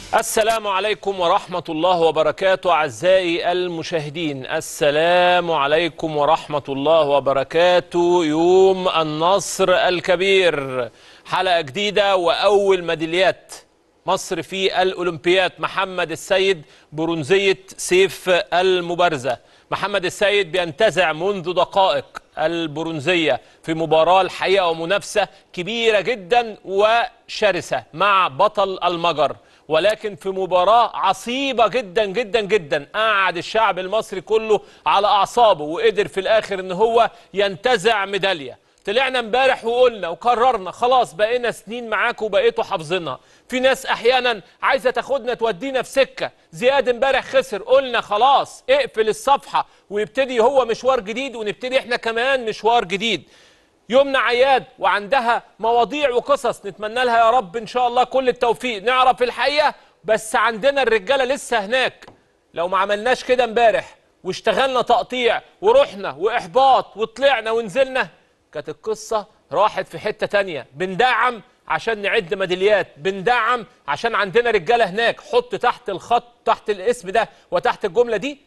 السلام عليكم ورحمة الله وبركاته أعزائي المشاهدين السلام عليكم ورحمة الله وبركاته يوم النصر الكبير حلقة جديدة وأول ميداليات مصر في الأولمبياد محمد السيد برونزية سيف المبارزة محمد السيد بينتزع منذ دقائق البرونزية في مباراة الحقيقة ومنافسة كبيرة جدا وشرسة مع بطل المجر ولكن في مباراة عصيبة جدا جدا جدا قعد الشعب المصري كله على أعصابه وقدر في الآخر إن هو ينتزع ميدالية طلعنا امبارح وقلنا وقررنا خلاص بقينا سنين معاكم وبقيتوا حافظينها في ناس احيانا عايزه تاخدنا تودينا في سكه زياد امبارح خسر قلنا خلاص اقفل الصفحه ويبتدي هو مشوار جديد ونبتدي احنا كمان مشوار جديد يمنى عياد وعندها مواضيع وقصص نتمنى لها يا رب ان شاء الله كل التوفيق نعرف الحقيقه بس عندنا الرجاله لسه هناك لو ما عملناش كده امبارح واشتغلنا تقطيع ورحنا واحباط وطلعنا ونزلنا كانت القصه راحت في حته تانية بندعم عشان نعد ميداليات بندعم عشان عندنا رجاله هناك حط تحت الخط تحت الاسم ده وتحت الجمله دي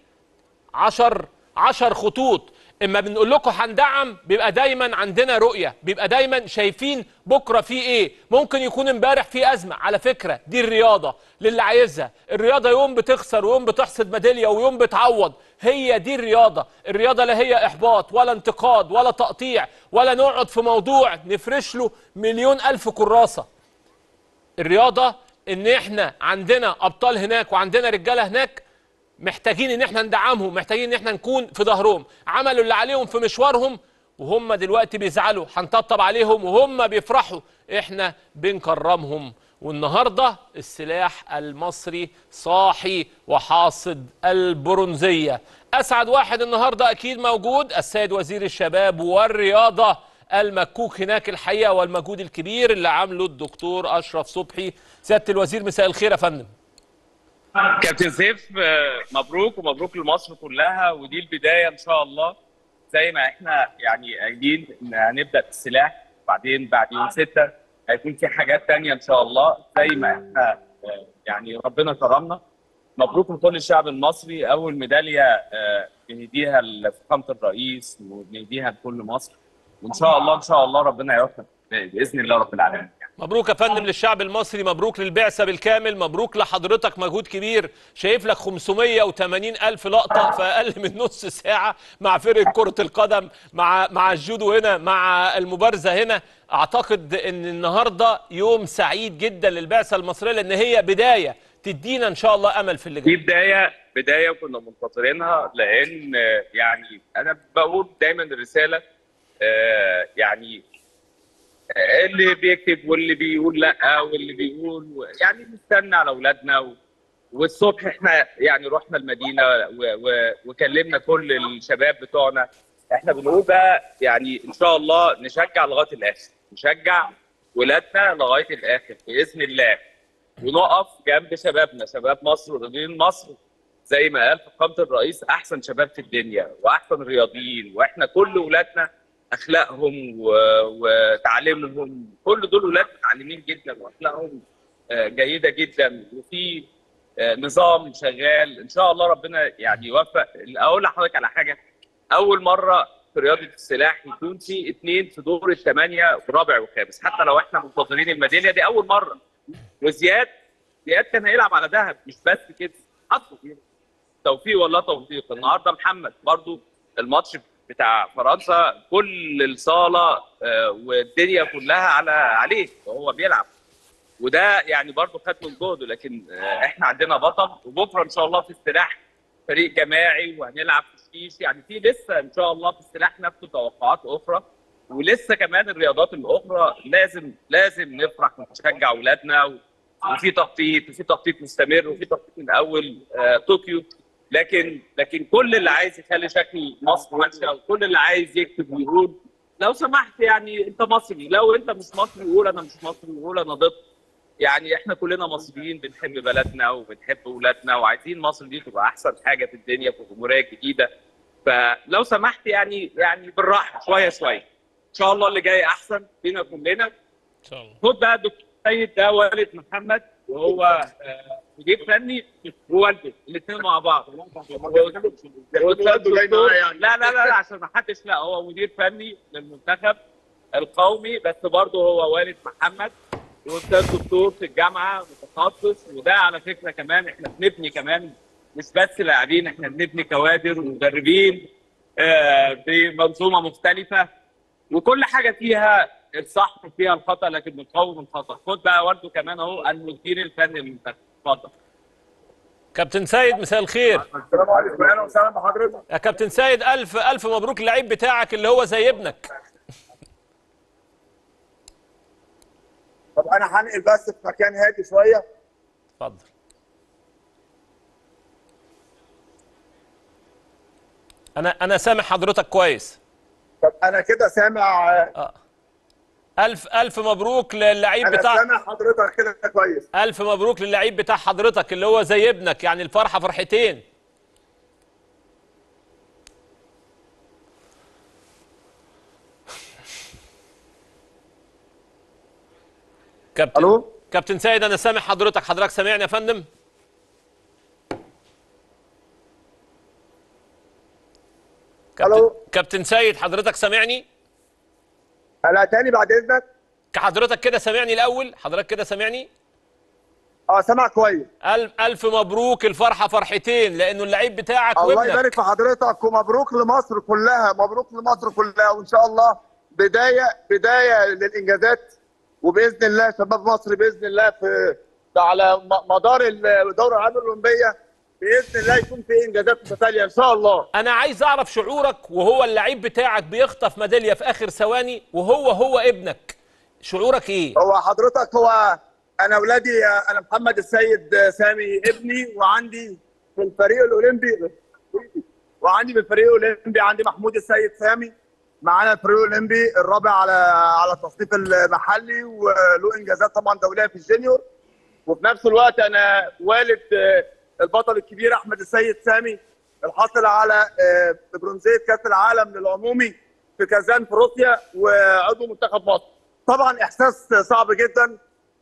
عشر عشر خطوط اما بنقول لكم هندعم بيبقى دايما عندنا رؤيه بيبقى دايما شايفين بكره في ايه ممكن يكون امبارح في ازمه على فكره دي الرياضه للي عايزها الرياضه يوم بتخسر ويوم بتحصد ميداليه ويوم بتعوض هي دي الرياضه الرياضه لا هي احباط ولا انتقاد ولا تقطيع ولا نقعد في موضوع نفرش له مليون الف كراسه الرياضه ان احنا عندنا ابطال هناك وعندنا رجاله هناك محتاجين ان احنا ندعمهم محتاجين ان احنا نكون في ظهرهم عملوا اللي عليهم في مشوارهم وهم دلوقتي بيزعلوا هنطبطب عليهم وهم بيفرحوا احنا بنكرمهم والنهارده السلاح المصري صاحي وحاصد البرونزيه اسعد واحد النهارده اكيد موجود السيد وزير الشباب والرياضه المكوك هناك الحقيقه والمجهود الكبير اللي عامله الدكتور اشرف صبحي سياده الوزير مساء الخير يا فندم كابتن سيف مبروك ومبروك لمصر كلها ودي البدايه ان شاء الله زي ما احنا يعني قايلين ان هنبدا بالسلاح وبعدين بعد يوم 6 هيكون في حاجات تانية ان شاء الله زي ما احنا يعني ربنا كرمنا مبروك لكل الشعب المصري اول ميداليه بنهديها لفخامه الرئيس وبنهديها لكل مصر وان شاء الله ان شاء الله ربنا يوفق باذن الله رب العالمين مبروك يا فندم للشعب المصري مبروك للبعثة بالكامل مبروك لحضرتك مجهود كبير شايف لك 580 ألف لقطة في أقل من نص ساعة مع فرقة كرة القدم مع مع الجودو هنا مع المبارزة هنا أعتقد أن النهاردة يوم سعيد جدا للبعثة المصرية لأن هي بداية تدينا إن شاء الله أمل في اللي جاي دي بداية بداية وكنا منتظرينها لأن يعني أنا بقول دايما الرسالة يعني اللي بيكتب واللي بيقول لا واللي بيقول يعني نستنى على اولادنا و... والصبح احنا يعني رحنا المدينه و... و... وكلمنا كل الشباب بتوعنا احنا بنقول بقى يعني ان شاء الله نشجع لغايه الاخر نشجع ولادنا لغايه الاخر باذن الله ونقف جنب شبابنا شباب مصر ورياضيين مصر زي ما قال فخامه الرئيس احسن شباب في الدنيا واحسن رياضيين واحنا كل ولادنا اخلاقهم وتعليمهم كل دول ولاد متعلمين جدا واخلاقهم جيده جدا وفي نظام شغال ان شاء الله ربنا يعني يوفق اقول لحضرتك على حاجه اول مره في رياضه السلاح يكون في اثنين في دور الثمانيه ورابع وخامس حتى لو احنا منتظرين الميداليه دي اول مره وزياد زياد كان هيلعب على ذهب مش بس كده حطه كده توفيق والله توفيق النهارده محمد برضو الماتش بتاع فرنسا كل الصاله والدنيا كلها على عليه وهو بيلعب وده يعني برضه خد من جهده لكن احنا عندنا بطل وبكره ان شاء الله في السلاح فريق جماعي وهنلعب في الشيش يعني في لسه ان شاء الله في السلاح نفسه توقعات اخرى ولسه كمان الرياضات الاخرى لازم لازم نفرح ونشجع اولادنا وفي تخطيط وفي تخطيط مستمر وفي تخطيط من اول طوكيو لكن لكن كل اللي عايز يخلي شكل مصر وحشه وكل اللي عايز يكتب ويقول لو سمحت يعني انت مصري لو انت مش مصري قول انا مش مصري قول انا ضد يعني احنا كلنا مصريين بنحب بلدنا وبنحب اولادنا وعايزين مصر دي تبقى احسن حاجه في الدنيا في الجمهوريه الجديده فلو سمحت يعني يعني بالراحه شويه شويه ان شاء الله اللي جاي احسن بينا كلنا ان شاء الله خد بقى الدكتور سيد ده والد محمد وهو آه، مدير فني ووالده الاثنين مع بعض والده جاي معاه يعني. لا لا لا لا، عشان ما حدش لا هو مدير فني للمنتخب القومي بس برضه هو والد محمد واستاذ دكتور في الجامعه متخصص وده على فكره كمان احنا بنبني كمان مش بس لاعبين احنا بنبني كوادر ومدربين آه، بمنظومه مختلفه وكل حاجه فيها الصح وفيها الخطا لكن بنقوم الخطا خد بقى برضه كمان اهو المدير الفني للمنتخب اتفضل كابتن سيد مساء الخير السلام عليكم اهلا وسهلا بحضرتك يا كابتن سيد الف الف مبروك اللعيب بتاعك اللي هو زي ابنك طب انا هنقل بس في مكان هادي شويه اتفضل انا انا سامع حضرتك كويس طب انا كده سامع اه الف الف مبروك للعيب انا بتاع سامع حضرتك كده كويس الف مبروك للعيب بتاع حضرتك اللي هو زي ابنك يعني الفرحه فرحتين كابتن الو كابتن سيد انا سامع حضرتك حضرتك سامعني يا فندم كابتن ألو. كابتن سيد حضرتك سامعني انا تاني بعد اذنك حضرتك كده سامعني الاول حضرتك كده سامعني اه سامع كويس الف الف مبروك الفرحه فرحتين لانه اللعيب بتاعك الله وابنك يبارك في حضرتك ومبروك لمصر كلها مبروك لمصر كلها وان شاء الله بدايه بدايه للانجازات وباذن الله شباب مصر باذن الله في على م- مدار الدوره العالميه الاولمبيه باذن الله يكون في انجازات متتاليه ان شاء الله انا عايز اعرف شعورك وهو اللعيب بتاعك بيخطف ميداليه في اخر ثواني وهو هو ابنك شعورك ايه هو حضرتك هو انا اولادي انا محمد السيد سامي ابني وعندي في الفريق الاولمبي وعندي في الفريق الاولمبي عندي محمود السيد سامي معانا الفريق الاولمبي الرابع على على التصنيف المحلي وله انجازات طبعا دوليه في الجونيور وفي نفس الوقت انا والد آه، البطل الكبير احمد السيد سامي الحاصل على آه، برونزيه كاس العالم للعمومي في كازان في روسيا وعضو منتخب مصر طبعا احساس صعب جدا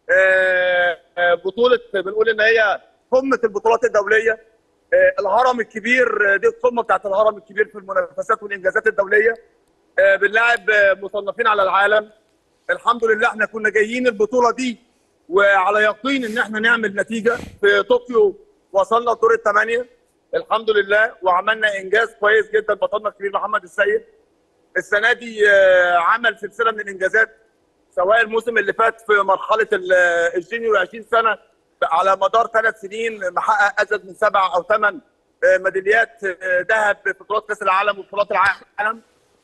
آه، آه، بطوله بنقول ان هي قمه البطولات الدوليه آه، الهرم الكبير آه، دي القمه بتاعت الهرم الكبير في المنافسات والانجازات الدوليه آه، بنلاعب آه، مصنفين على العالم الحمد لله احنا كنا جايين البطوله دي وعلى يقين ان احنا نعمل نتيجه في طوكيو وصلنا دور الثمانيه الحمد لله وعملنا انجاز كويس جدا بطلنا الكبير محمد السيد السنه دي آه، عمل سلسله من الانجازات سواء الموسم اللي فات في مرحله ال- الجينيور 20 سنه على مدار ثلاث سنين محقق ازيد من سبع او ثمان ميداليات آه، ذهب في بطولات كاس العالم وبطولات العالم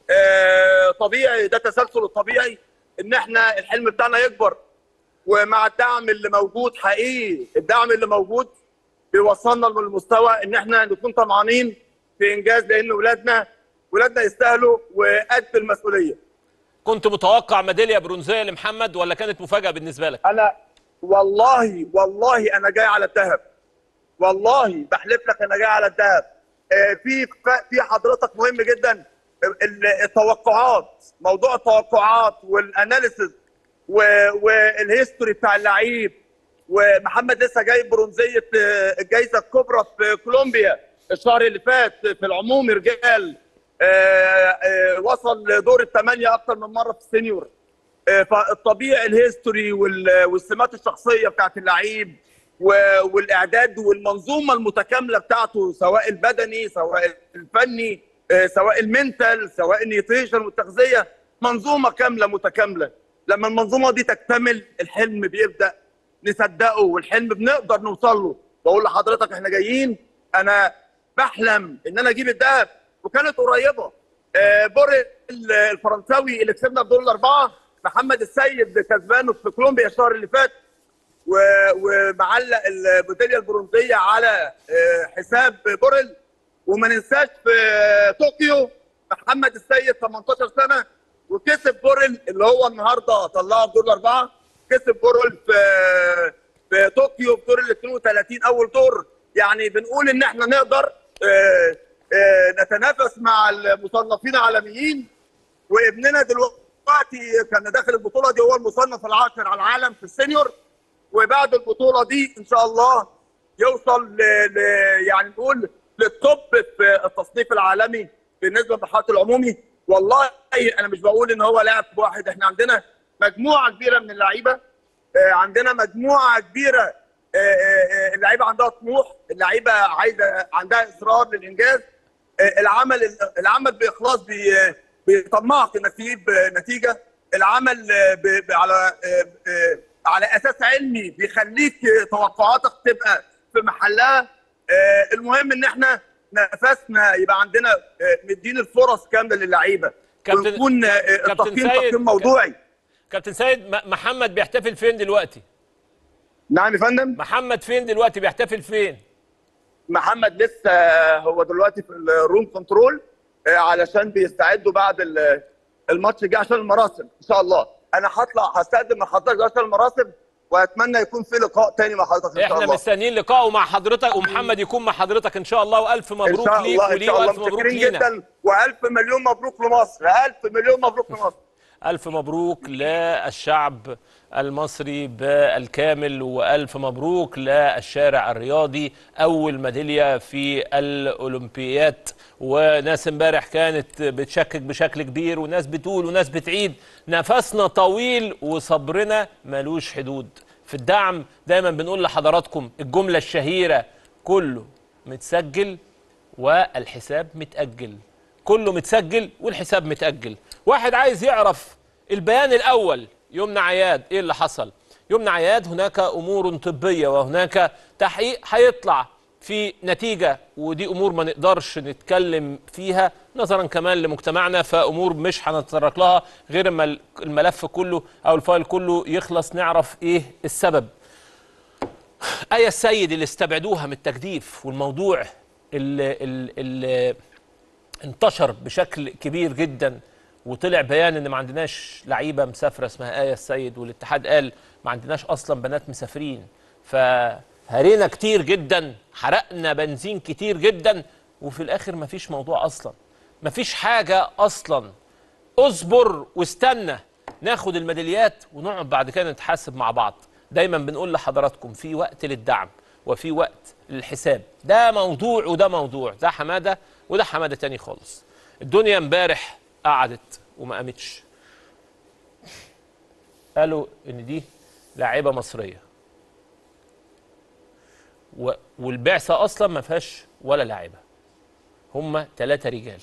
آه، طبيعي ده تسلسل الطبيعي ان احنا الحلم بتاعنا يكبر ومع الدعم اللي موجود حقيقي الدعم اللي موجود بيوصلنا للمستوى ان احنا نكون طمعانين في انجاز لان ولادنا ولادنا يستاهلوا وقد المسؤوليه كنت متوقع ميداليه برونزيه لمحمد ولا كانت مفاجاه بالنسبه لك انا والله والله انا جاي على الذهب والله بحلف لك انا جاي على الذهب آه، في في حضرتك مهم جدا ال- التوقعات موضوع التوقعات والاناليسز و- والهيستوري بتاع اللعيب ومحمد لسه جايب برونزيه آه، الجائزه الكبرى في كولومبيا الشهر اللي فات في العمومي رجال آه، آه، وصل لدور الثمانيه اكتر من مره في السينيور آه، فالطبيعي الهيستوري وال- والسمات الشخصيه بتاعت اللعيب و- والاعداد والمنظومه المتكامله بتاعته سواء البدني سواء الفني آه، سواء المنتال سواء النيوتريشن والتغذيه منظومه كامله متكامله لما المنظومه دي تكتمل الحلم بيبدا نصدقه والحلم بنقدر نوصل له بقول لحضرتك احنا جايين انا بحلم ان انا اجيب الذهب وكانت قريبه آه، بوري ال- الفرنساوي اللي كسبنا في دور الاربعه محمد السيد كسبانه في كولومبيا الشهر اللي فات و- ومعلق الميداليه البرونزيه على آه، حساب بوريل وما ننساش في طوكيو محمد السيد 18 سنه وكسب بوريل اللي هو النهارده طلعه في دور الاربعه كسب بوريل في في طوكيو في دور ال 32 اول دور يعني بنقول ان احنا نقدر آه، آه، نتنافس مع المصنفين العالميين وابننا دلوقتي كان داخل البطوله دي هو المصنف العاشر على العالم في السينيور وبعد البطوله دي ان شاء الله يوصل ل... ل... يعني نقول للتوب في التصنيف العالمي بالنسبه للحاط العمومي والله انا مش بقول ان هو لاعب واحد احنا عندنا مجموعه كبيره من اللعيبه آه، عندنا مجموعه كبيره آه، آه، آه، اللعيبه عندها طموح اللعيبه عايزه عندها اصرار للانجاز آه، العمل العمل باخلاص بي- بيطمعك انك تجيب آه، نتيجه العمل آه، ب- ب- على آه، آه، على اساس علمي بيخليك آه، توقعاتك تبقى في محلها آه، المهم ان احنا نفسنا يبقى عندنا آه، مدين الفرص كامله للعيبه كابتن- ونكون آه، كابتن التقييم سيد، تقييم موضوعي كابتن سيد م- محمد بيحتفل فين دلوقتي نعم يا فندم محمد فين دلوقتي بيحتفل فين محمد لسه هو دلوقتي في الروم كنترول آه، علشان بيستعدوا بعد ال- الماتش الجاي عشان المراسم ان شاء الله انا هطلع هستقدم مع حضرتك عشان المراسم واتمنى يكون في لقاء تاني مع حضرتك ان شاء احنا الله مستنيين لقائه مع حضرتك ومحمد يكون مع حضرتك ان شاء الله والف ان مبروك شاء ليك الله ان وليه شاء الله والف مبروك متشكرين لينا جدا والف مليون مبروك لمصر الف مليون مبروك لمصر ألف مبروك للشعب المصري بالكامل وألف مبروك للشارع الرياضي أول ميدالية في الأولمبيات وناس امبارح كانت بتشكك بشكل كبير وناس بتقول وناس بتعيد نفسنا طويل وصبرنا ملوش حدود في الدعم دايما بنقول لحضراتكم الجملة الشهيرة كله متسجل والحساب متأجل كله متسجل والحساب متأجل واحد عايز يعرف البيان الأول يمنى عياد إيه اللي حصل يمنى عياد هناك أمور طبية وهناك تحقيق هيطلع في نتيجة ودي أمور ما نقدرش نتكلم فيها نظرا كمان لمجتمعنا فأمور مش هنتطرق لها غير ما الملف كله أو الفايل كله يخلص نعرف إيه السبب آية السيد اللي استبعدوها من التجديف والموضوع اللي, اللي, اللي انتشر بشكل كبير جدا وطلع بيان ان ما عندناش لعيبه مسافره اسمها آية السيد والاتحاد قال ما عندناش اصلا بنات مسافرين فهرينا كتير جدا حرقنا بنزين كتير جدا وفي الاخر ما فيش موضوع اصلا ما فيش حاجه اصلا اصبر واستنى ناخد الميداليات ونقعد بعد كده نتحاسب مع بعض دايما بنقول لحضراتكم في وقت للدعم وفي وقت للحساب ده موضوع وده موضوع ده حماده وده حماده تاني خالص الدنيا امبارح قعدت وما قامتش قالوا ان دي لاعيبه مصريه و... والبعثه اصلا ما فيهاش ولا لاعيبه هم ثلاثه رجال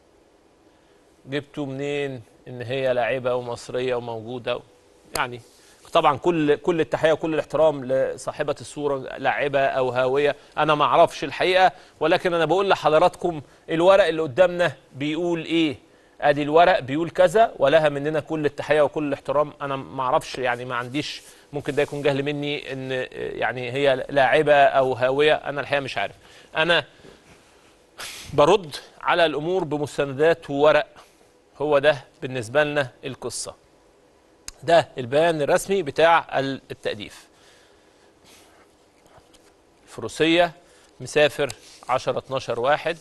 جبتوا منين ان هي لاعيبه ومصريه وموجوده و... يعني طبعا كل كل التحيه وكل الاحترام لصاحبه الصوره لاعبه او هاويه انا ما اعرفش الحقيقه ولكن انا بقول لحضراتكم الورق اللي قدامنا بيقول ايه ادي الورق بيقول كذا ولها مننا كل التحيه وكل الاحترام انا ما اعرفش يعني ما عنديش ممكن ده يكون جهل مني ان يعني هي لاعبه او هاويه انا الحقيقه مش عارف انا برد على الامور بمستندات وورق هو ده بالنسبه لنا القصه ده البيان الرسمي بتاع التأديف فروسية مسافر 10 12 واحد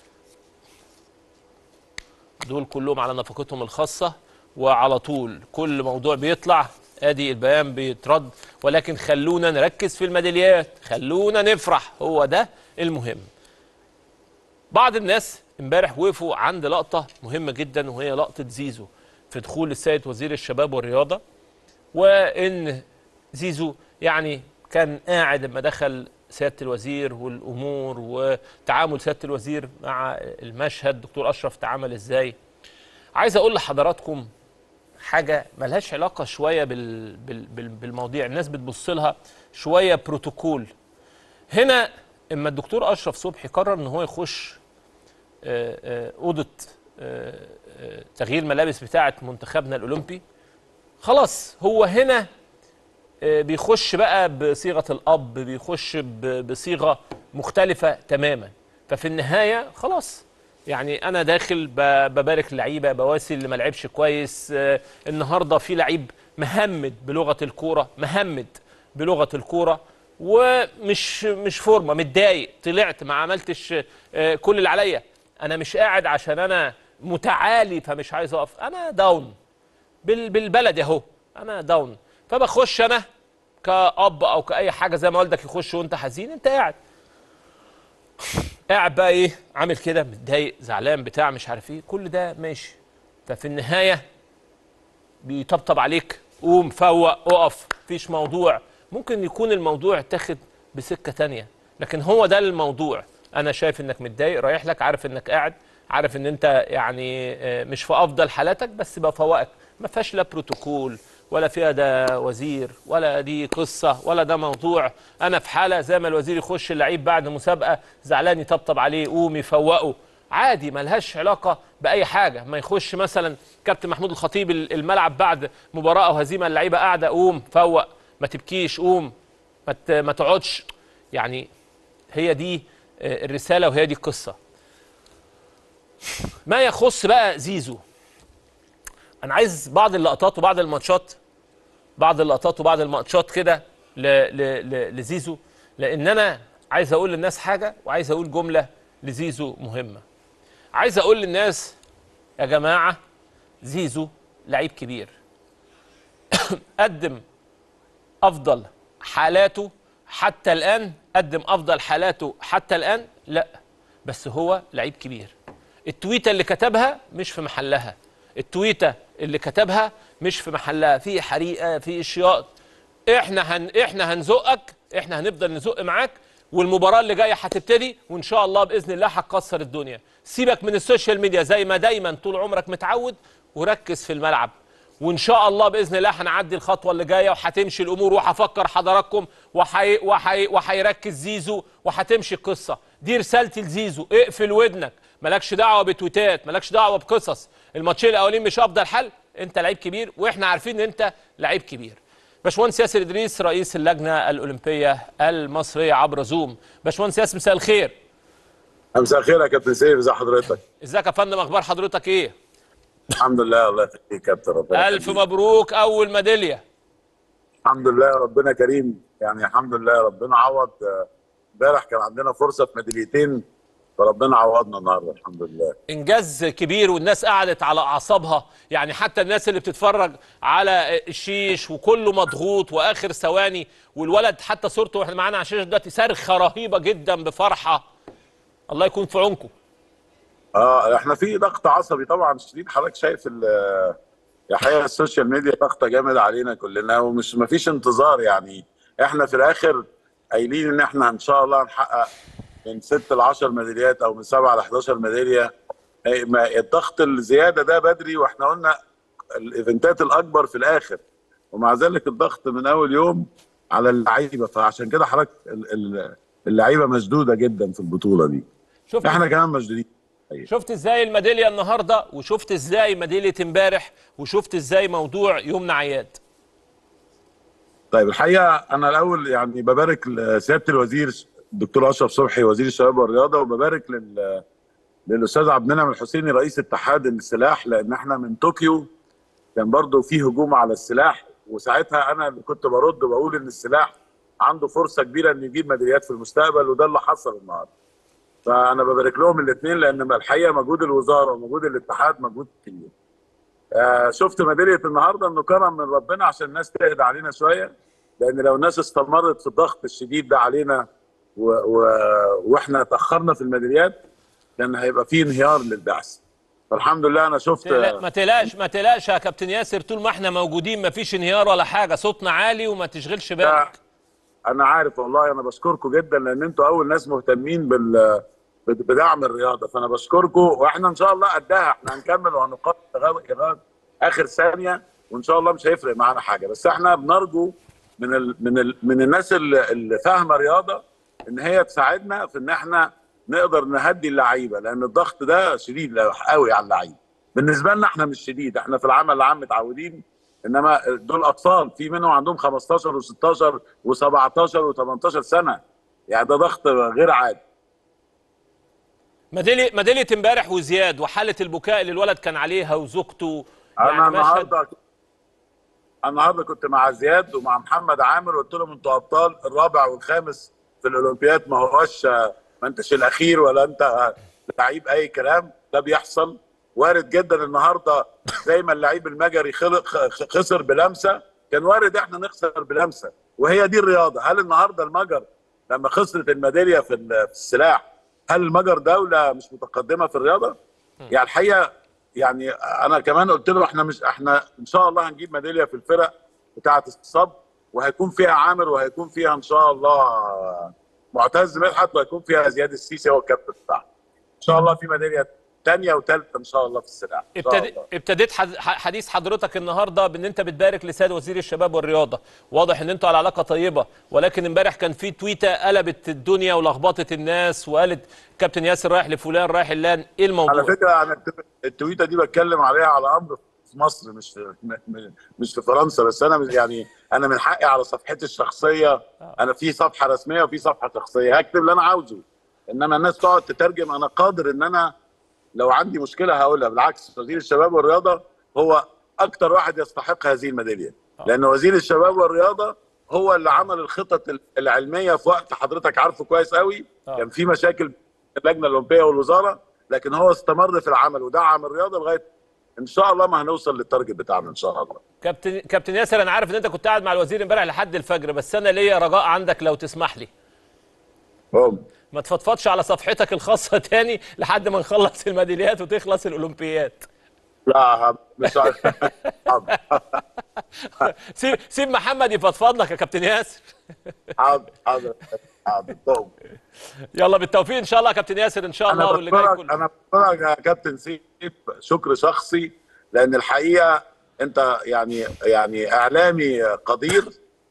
دول كلهم على نفقتهم الخاصة وعلى طول كل موضوع بيطلع ادي البيان بيترد ولكن خلونا نركز في الميداليات خلونا نفرح هو ده المهم بعض الناس امبارح وقفوا عند لقطة مهمة جدا وهي لقطة زيزو في دخول السيد وزير الشباب والرياضة وإن زيزو يعني كان قاعد لما دخل سيادة الوزير والأمور وتعامل سيادة الوزير مع المشهد دكتور أشرف تعامل إزاي عايز أقول لحضراتكم حاجة ملهاش علاقة شوية بال بال بال بالمواضيع الناس بتبص لها شوية بروتوكول هنا اما الدكتور أشرف صبحي قرر ان هو يخش أوضة تغيير ملابس بتاعه منتخبنا الاولمبي خلاص هو هنا بيخش بقى بصيغه الاب بيخش بصيغه مختلفه تماما ففي النهايه خلاص يعني انا داخل ببارك اللعيبه بواسي اللي ما لعبش كويس النهارده في لعيب مهمد بلغه الكوره مهمد بلغه الكوره ومش مش فورمه متضايق طلعت ما عملتش كل اللي عليا انا مش قاعد عشان انا متعالي فمش عايز اقف انا داون بالبلد اهو انا داون فبخش انا كأب او كأي حاجه زي ما والدك يخش وانت حزين انت قاعد قاعد بقى ايه عامل كده متضايق زعلان بتاع مش عارف ايه كل ده ماشي ففي النهايه بيطبطب عليك قوم فوق اقف مفيش موضوع ممكن يكون الموضوع اتاخد بسكه تانية لكن هو ده الموضوع انا شايف انك متضايق رايح لك عارف انك قاعد عارف ان انت يعني آه، مش في افضل حالاتك بس بفوقك ما فيهاش لا بروتوكول ولا فيها ده وزير ولا دي قصه ولا ده موضوع انا في حاله زي ما الوزير يخش اللعيب بعد مسابقه زعلان يطبطب عليه يقوم يفوقه عادي ملهاش علاقه باي حاجه ما يخش مثلا كابتن محمود الخطيب الملعب بعد مباراه او هزيمه اللعيبه قاعده قوم فوق ما تبكيش قوم ما ت- ما تقعدش يعني هي دي آه، الرساله وهي دي القصه ما يخص بقى زيزو انا عايز بعض اللقطات وبعض الماتشات بعض اللقطات وبعض الماتشات كده ل- ل- ل- لزيزو لان انا عايز اقول للناس حاجه وعايز اقول جمله لزيزو مهمه عايز اقول للناس يا جماعه زيزو لعيب كبير قدم افضل حالاته حتى الان قدم افضل حالاته حتى الان لا بس هو لعيب كبير التويته اللي كتبها مش في محلها التويته اللي كتبها مش في محلها في حريقه في اشياء احنا هن احنا هنزقك احنا هنفضل نزق معاك والمباراه اللي جايه هتبتدي وان شاء الله باذن الله هتكسر الدنيا سيبك من السوشيال ميديا زي ما دايما طول عمرك متعود وركز في الملعب وان شاء الله باذن الله هنعدي الخطوه اللي جايه وهتمشي الامور وهفكر حضراتكم وحي وحي وهيركز زيزو وهتمشي القصه دي رسالتي لزيزو اقفل ودنك مالكش دعوه بتويتات مالكش دعوه بقصص الماتشين الاولين مش افضل حل انت لعيب كبير واحنا عارفين ان انت لعيب كبير باشمهندس ياسر ادريس رئيس اللجنه الاولمبيه المصريه عبر زوم باشمهندس ياسر مساء الخير مساء الخير يا كابتن سيف ازي حضرتك؟ ازيك يا فندم اخبار حضرتك ايه الحمد لله الله يخليك يا كابتن ربنا الف يخليك. مبروك اول ميداليه الحمد لله ربنا كريم يعني الحمد لله ربنا عوض آه، امبارح كان عندنا فرصه في ميداليتين فربنا عوضنا النهارده الحمد لله انجاز كبير والناس قعدت على اعصابها يعني حتى الناس اللي بتتفرج على الشيش وكله مضغوط واخر ثواني والولد حتى صورته واحنا معانا على الشاشه دلوقتي صرخه رهيبه جدا بفرحه الله يكون في عونكم اه احنا في ضغط عصبي طبعا شديد حضرتك شايف ال- يا حقيقه السوشيال ميديا ضغطه جامد علينا كلنا ومش مفيش انتظار يعني احنا في الاخر قايلين ان احنا ان شاء الله هنحقق من 6 ل 10 ميداليات او من 7 ل 11 ميداليه إيه، ما- الضغط الزياده ده بدري واحنا قلنا الايفنتات الاكبر في الاخر ومع ذلك الضغط من اول يوم على اللعيبه فعشان كده حضرتك ال- ال- اللعيبه مشدوده جدا في البطوله دي شفت احنا كمان مشدودين شفت ازاي الميداليه النهارده وشفت ازاي ميداليه امبارح وشفت ازاي موضوع يمنى عياد طيب الحقيقه انا الاول يعني ببارك لسياده الوزير الدكتور اشرف صبحي وزير الشباب والرياضه وببارك لل للاستاذ عبد المنعم الحسيني رئيس اتحاد السلاح لان احنا من طوكيو كان برضو في هجوم على السلاح وساعتها انا اللي كنت برد وبقول ان السلاح عنده فرصه كبيره انه يجيب ميداليات في المستقبل وده اللي حصل النهارده. فانا ببارك لهم الاثنين لان الحقيقه مجهود الوزاره ومجهود الاتحاد مجهود كبير. آه شفت ميداليه النهارده انه كرم من ربنا عشان الناس تهدى علينا شويه لان لو الناس استمرت في الضغط الشديد ده علينا و و واحنا تاخرنا في الميداليات كان هيبقى في انهيار للبعث. فالحمد لله انا شفت تقلق- ما تقلقش ما تقلقش يا كابتن ياسر طول ما احنا موجودين ما فيش انهيار ولا حاجه صوتنا عالي وما تشغلش بالك انا عارف والله انا بشكركم جدا لان انتوا اول ناس مهتمين بال بدعم الرياضه فانا بشكركم واحنا ان شاء الله قدها احنا هنكمل وهنقاتل لغايه لغاية اخر ثانيه وان شاء الله مش هيفرق معانا حاجه بس احنا بنرجو من ال من ال من الناس اللي, اللي فاهمه رياضه ان هي تساعدنا في ان احنا نقدر نهدي اللعيبه لان الضغط ده شديد قوي على اللعيبه بالنسبه لنا احنا مش شديد احنا في العمل العام متعودين انما دول اطفال في منهم عندهم 15 و16 و17 و18 سنه يعني ده ضغط غير عادي ميداليه ميداليه امبارح وزياد وحاله البكاء اللي الولد كان عليها وزوجته انا يعني مشهد النهارده النهارده كنت مع زياد ومع محمد عامر قلت لهم انتوا ابطال الرابع والخامس في الاولمبياد ما هوش ما انتش الاخير ولا انت لعيب اي كلام ده بيحصل وارد جدا النهارده زي ما اللعيب المجري خلق خ- خسر بلمسه كان وارد احنا نخسر بلمسه وهي دي الرياضه هل النهارده المجر لما خسرت الميداليه في ال- في السلاح هل المجر دوله مش متقدمه في الرياضه يعني الحقيقه يعني انا كمان قلت له احنا مش احنا ان شاء الله هنجيب ميداليه في الفرق بتاعه الصب وهيكون فيها عامر وهيكون فيها ان شاء الله معتز مدحت وهيكون فيها زياد السيسي هو الكابتن بتاعها ان شاء الله في ميداليه ثانيه وثالثه ان شاء الله في السلاح إن شاء ابتدي الله. ابتديت حد- ح- حديث حضرتك النهارده بان انت بتبارك لسيد وزير الشباب والرياضه واضح ان انتوا على علاقه طيبه ولكن امبارح كان في تويته قلبت الدنيا ولخبطت الناس وقالت كابتن ياسر رايح لفلان رايح لان ايه على الموضوع فكره انا الت- التويته دي بتكلم عليها على امر في مصر مش في م- م- مش في فرنسا بس انا مش- يعني انا من حقي على صفحتي الشخصيه انا في صفحه رسميه وفي صفحه شخصيه هكتب اللي انا عاوزه انما الناس تقعد تترجم انا قادر ان انا لو عندي مشكله هقولها بالعكس وزير الشباب والرياضه هو اكتر واحد يستحق هذه الميداليه لان وزير الشباب والرياضه هو اللي عمل الخطط ال- العلميه في وقت حضرتك عارفه كويس قوي آه. كان في مشاكل بين اللجنه الاولمبيه والوزاره لكن هو استمر في العمل ودعم الرياضه لغايه ان شاء الله ما هنوصل للتارجت بتاعنا ان شاء الله كابتن كابتن ياسر انا عارف ان انت كنت قاعد مع الوزير امبارح لحد الفجر بس انا ليا رجاء عندك لو تسمح لي هم. ما تفضفضش على صفحتك الخاصه تاني لحد ما نخلص الميداليات وتخلص الاولمبيات لا مش عارف حاضر سيب سيب محمد يفضفض لك يا كابتن ياسر حاضر حاضر حاضر طب. يلا بالتوفيق ان شاء الله يا كابتن ياسر ان شاء الله انا واللي جاي بشكرك كله انا بشكرك يا كابتن سيف شكر شخصي لان الحقيقه انت يعني يعني اعلامي قدير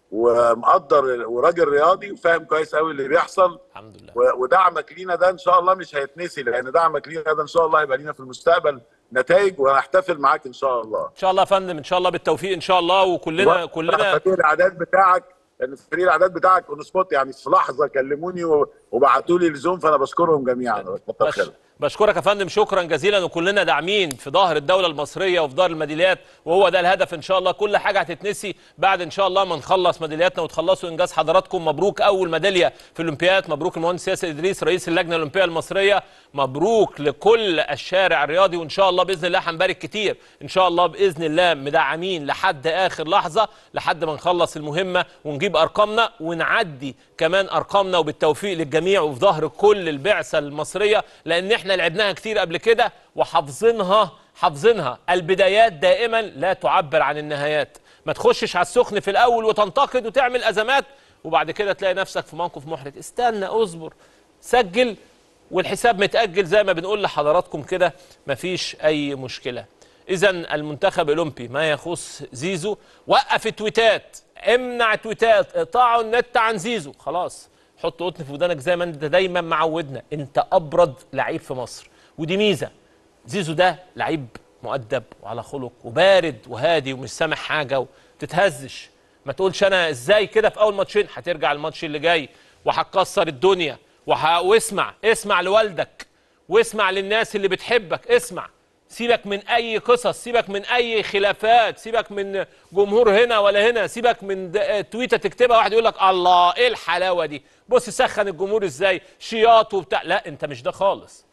ومقدر وراجل رياضي وفاهم كويس قوي اللي بيحصل الحمد لله و- ودعمك لينا ده ان شاء الله مش هيتنسي لان دعمك لينا ده ان شاء الله هيبقى لينا في المستقبل نتائج وهنحتفل معاك ان شاء الله ان شاء الله يا فندم ان شاء الله بالتوفيق ان شاء الله وكلنا كلنا فريق الاعداد بتاعك لان فريق الاعداد بتاعك اون سبوت يعني في لحظه كلموني و- وبعتوا لي الزوم فانا بشكرهم جميعا كتر بش خيرك. بشكرك يا فندم شكرا جزيلا وكلنا داعمين في ظهر الدوله المصريه وفي ظهر الميداليات وهو ده الهدف ان شاء الله كل حاجه هتتنسي بعد ان شاء الله ما نخلص ميدالياتنا وتخلصوا انجاز حضراتكم مبروك اول ميداليه في الاولمبياد مبروك المهندس ياسر ادريس رئيس اللجنه الاولمبيه المصريه مبروك لكل الشارع الرياضي وان شاء الله باذن الله هنبارك كتير ان شاء الله باذن الله مدعمين لحد اخر لحظه لحد ما نخلص المهمه ونجيب ارقامنا ونعدي كمان ارقامنا وبالتوفيق للجميع وفي ظهر كل البعثه المصريه لان احنا لعبناها كتير قبل كده وحافظينها حافظينها البدايات دائما لا تعبر عن النهايات ما تخشش على السخن في الاول وتنتقد وتعمل ازمات وبعد كده تلاقي نفسك في موقف محرج استنى اصبر سجل والحساب متأجل زي ما بنقول لحضراتكم كده مفيش أي مشكلة إذا المنتخب الأولمبي ما يخص زيزو وقف التويتات امنع التويتات اقطعوا النت عن زيزو خلاص حط قطن في ودانك زي ما انت دايما معودنا انت ابرد لعيب في مصر ودي ميزه زيزو ده لعيب مؤدب وعلى خلق وبارد وهادي ومش سامع حاجه وتتهزش ما تقولش انا ازاي كده في اول ماتشين هترجع الماتش اللي جاي وهتكسر الدنيا وه... واسمع اسمع لوالدك واسمع للناس اللي بتحبك اسمع سيبك من اي قصص سيبك من اي خلافات سيبك من جمهور هنا ولا هنا سيبك من د- تويته تكتبها واحد يقول لك الله ايه الحلاوه دي بص سخن الجمهور ازاي شياط وبتاع لا انت مش ده خالص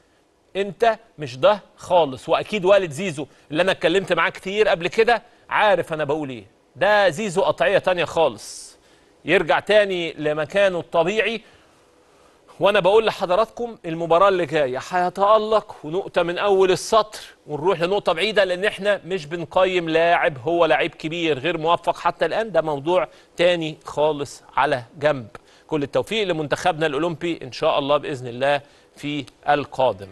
انت مش ده خالص واكيد والد زيزو اللي انا اتكلمت معاه كتير قبل كده عارف انا بقول ايه ده زيزو قطعيه تانية خالص يرجع تاني لمكانه الطبيعي وانا بقول لحضراتكم المباراه اللي جايه هيتالق ونقطه من اول السطر ونروح لنقطه بعيده لان احنا مش بنقيم لاعب هو لاعب كبير غير موفق حتى الان ده موضوع تاني خالص على جنب كل التوفيق لمنتخبنا الاولمبي ان شاء الله باذن الله في القادم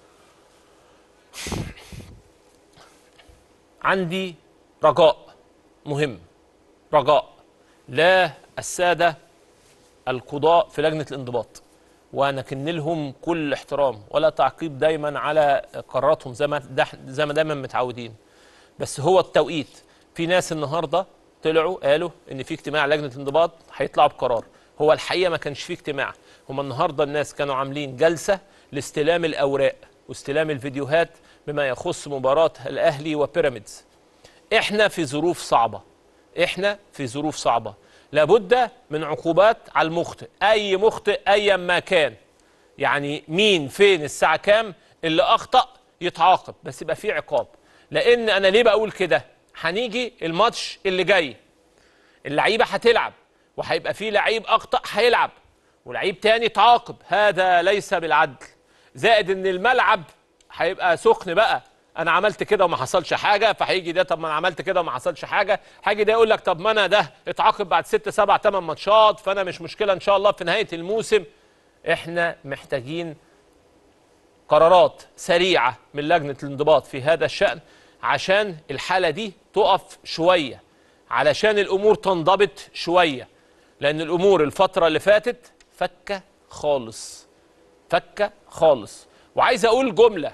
عندي رجاء مهم رجاء لا الساده القضاء في لجنه الانضباط ونكن لهم كل احترام ولا تعقيب دايما على قراراتهم زي ما ده زي ما دايما متعودين بس هو التوقيت في ناس النهارده طلعوا قالوا ان في اجتماع لجنه الانضباط هيطلعوا بقرار هو الحقيقه ما كانش في اجتماع هم النهارده الناس كانوا عاملين جلسه لاستلام الاوراق واستلام الفيديوهات بما يخص مباراه الاهلي وبيراميدز احنا في ظروف صعبه احنا في ظروف صعبه لابد من عقوبات على المخطئ اي مخطئ ايا ما كان يعني مين فين الساعه كام اللي اخطا يتعاقب بس يبقى في عقاب لان انا ليه بقول كده هنيجي الماتش اللي جاي اللعيبه هتلعب وهيبقى في لعيب اخطا هيلعب ولعيب تاني تعاقب هذا ليس بالعدل زائد ان الملعب هيبقى سخن بقى انا عملت كده وما حصلش حاجه فهيجي ده طب ما انا عملت كده وما حصلش حاجه هيجي ده يقول لك طب ما انا ده اتعاقب بعد ست سبع ثمان ماتشات فانا مش مشكله ان شاء الله في نهايه الموسم احنا محتاجين قرارات سريعه من لجنه الانضباط في هذا الشان عشان الحاله دي تقف شويه علشان الامور تنضبط شويه لان الامور الفتره اللي فاتت فكه خالص فكه خالص وعايز اقول جمله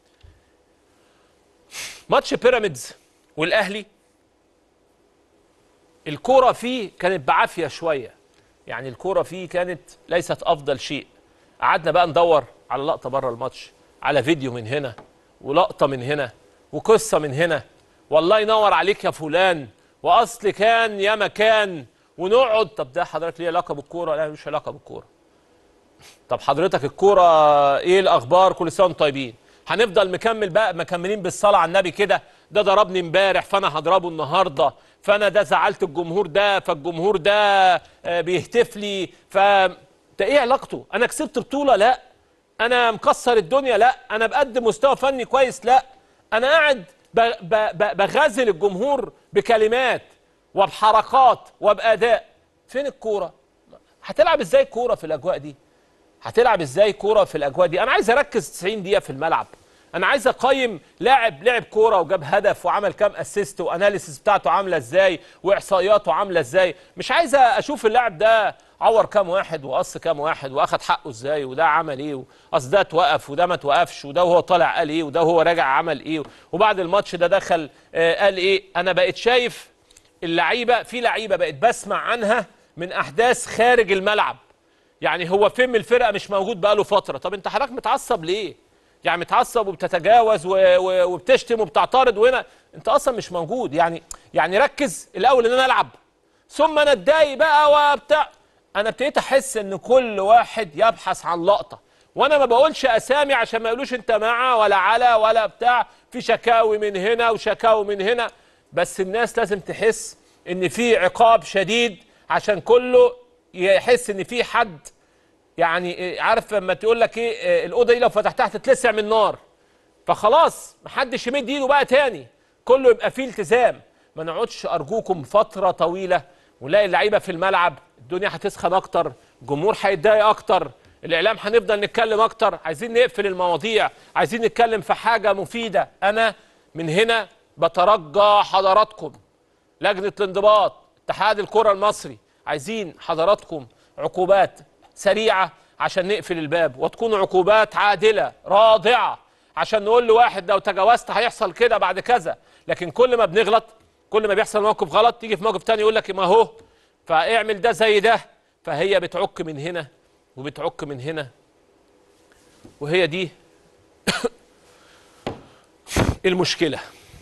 ماتش بيراميدز والاهلي الكوره فيه كانت بعافيه شويه يعني الكوره فيه كانت ليست افضل شيء قعدنا بقى ندور على لقطه بره الماتش على فيديو من هنا ولقطه من هنا وقصه من هنا والله ينور عليك يا فلان واصل كان يا مكان ونقعد طب ده حضرتك ليه علاقه بالكوره لا مش علاقه بالكوره طب حضرتك الكوره ايه الاخبار كل سنه وانتم طيبين هنفضل مكمل بقى مكملين بالصلاه على النبي كده ده ضربني امبارح فانا هضربه النهارده فانا ده زعلت الجمهور ده فالجمهور ده آه، بيهتف لي ف ده ايه علاقته انا كسبت بطوله لا انا مكسر الدنيا لا انا بقدم مستوى فني كويس لا انا قاعد ب- ب- ب- بغازل الجمهور بكلمات وبحركات وباداء فين الكوره هتلعب ازاي كوره في الاجواء دي هتلعب ازاي كوره في الاجواء دي انا عايز اركز 90 دقيقه في الملعب انا عايز اقيم لاعب لعب كوره وجاب هدف وعمل كام اسيست واناليسيس بتاعته عامله ازاي واحصائياته عامله ازاي مش عايز اشوف اللاعب ده عور كام واحد وقص كام واحد واخد حقه ازاي وده عمل ايه اصل ده اتوقف وده ما اتوقفش وده وهو طالع قال ايه وده وهو راجع عمل ايه وبعد الماتش ده دخل آه، قال ايه انا بقيت شايف اللعيبه في لعيبه بقيت بسمع عنها من احداث خارج الملعب يعني هو فين من الفرقه مش موجود بقاله فتره طب انت حضرتك متعصب ليه يعني متعصب وبتتجاوز و... و... وبتشتم وبتعترض وهنا انت اصلا مش موجود يعني يعني ركز الاول ان انا العب ثم انا اتضايق بقى وبتاع انا ابتديت احس ان كل واحد يبحث عن لقطه وانا ما بقولش اسامي عشان ما يقولوش انت مع ولا على ولا بتاع في شكاوي من هنا وشكاوي من هنا بس الناس لازم تحس ان في عقاب شديد عشان كله يحس ان في حد يعني إيه، عارف لما تقول لك ايه آه، الاوضه دي لو فتحتها هتتلسع من النار فخلاص محدش يمد ايده بقى تاني كله يبقى فيه التزام ما نقعدش ارجوكم فتره طويله ونلاقي اللعيبه في الملعب الدنيا هتسخن اكتر الجمهور هيتضايق اكتر الاعلام هنفضل نتكلم اكتر عايزين نقفل المواضيع عايزين نتكلم في حاجه مفيده انا من هنا بترجى حضراتكم لجنه الانضباط اتحاد الكره المصري عايزين حضراتكم عقوبات سريعه عشان نقفل الباب وتكون عقوبات عادله راضعه عشان نقول لواحد لو تجاوزت هيحصل كده بعد كذا لكن كل ما بنغلط كل ما بيحصل موقف غلط تيجي في موقف تاني يقول لك ما هو فاعمل ده زي ده فهي بتعك من هنا وبتعك من هنا وهي دي المشكله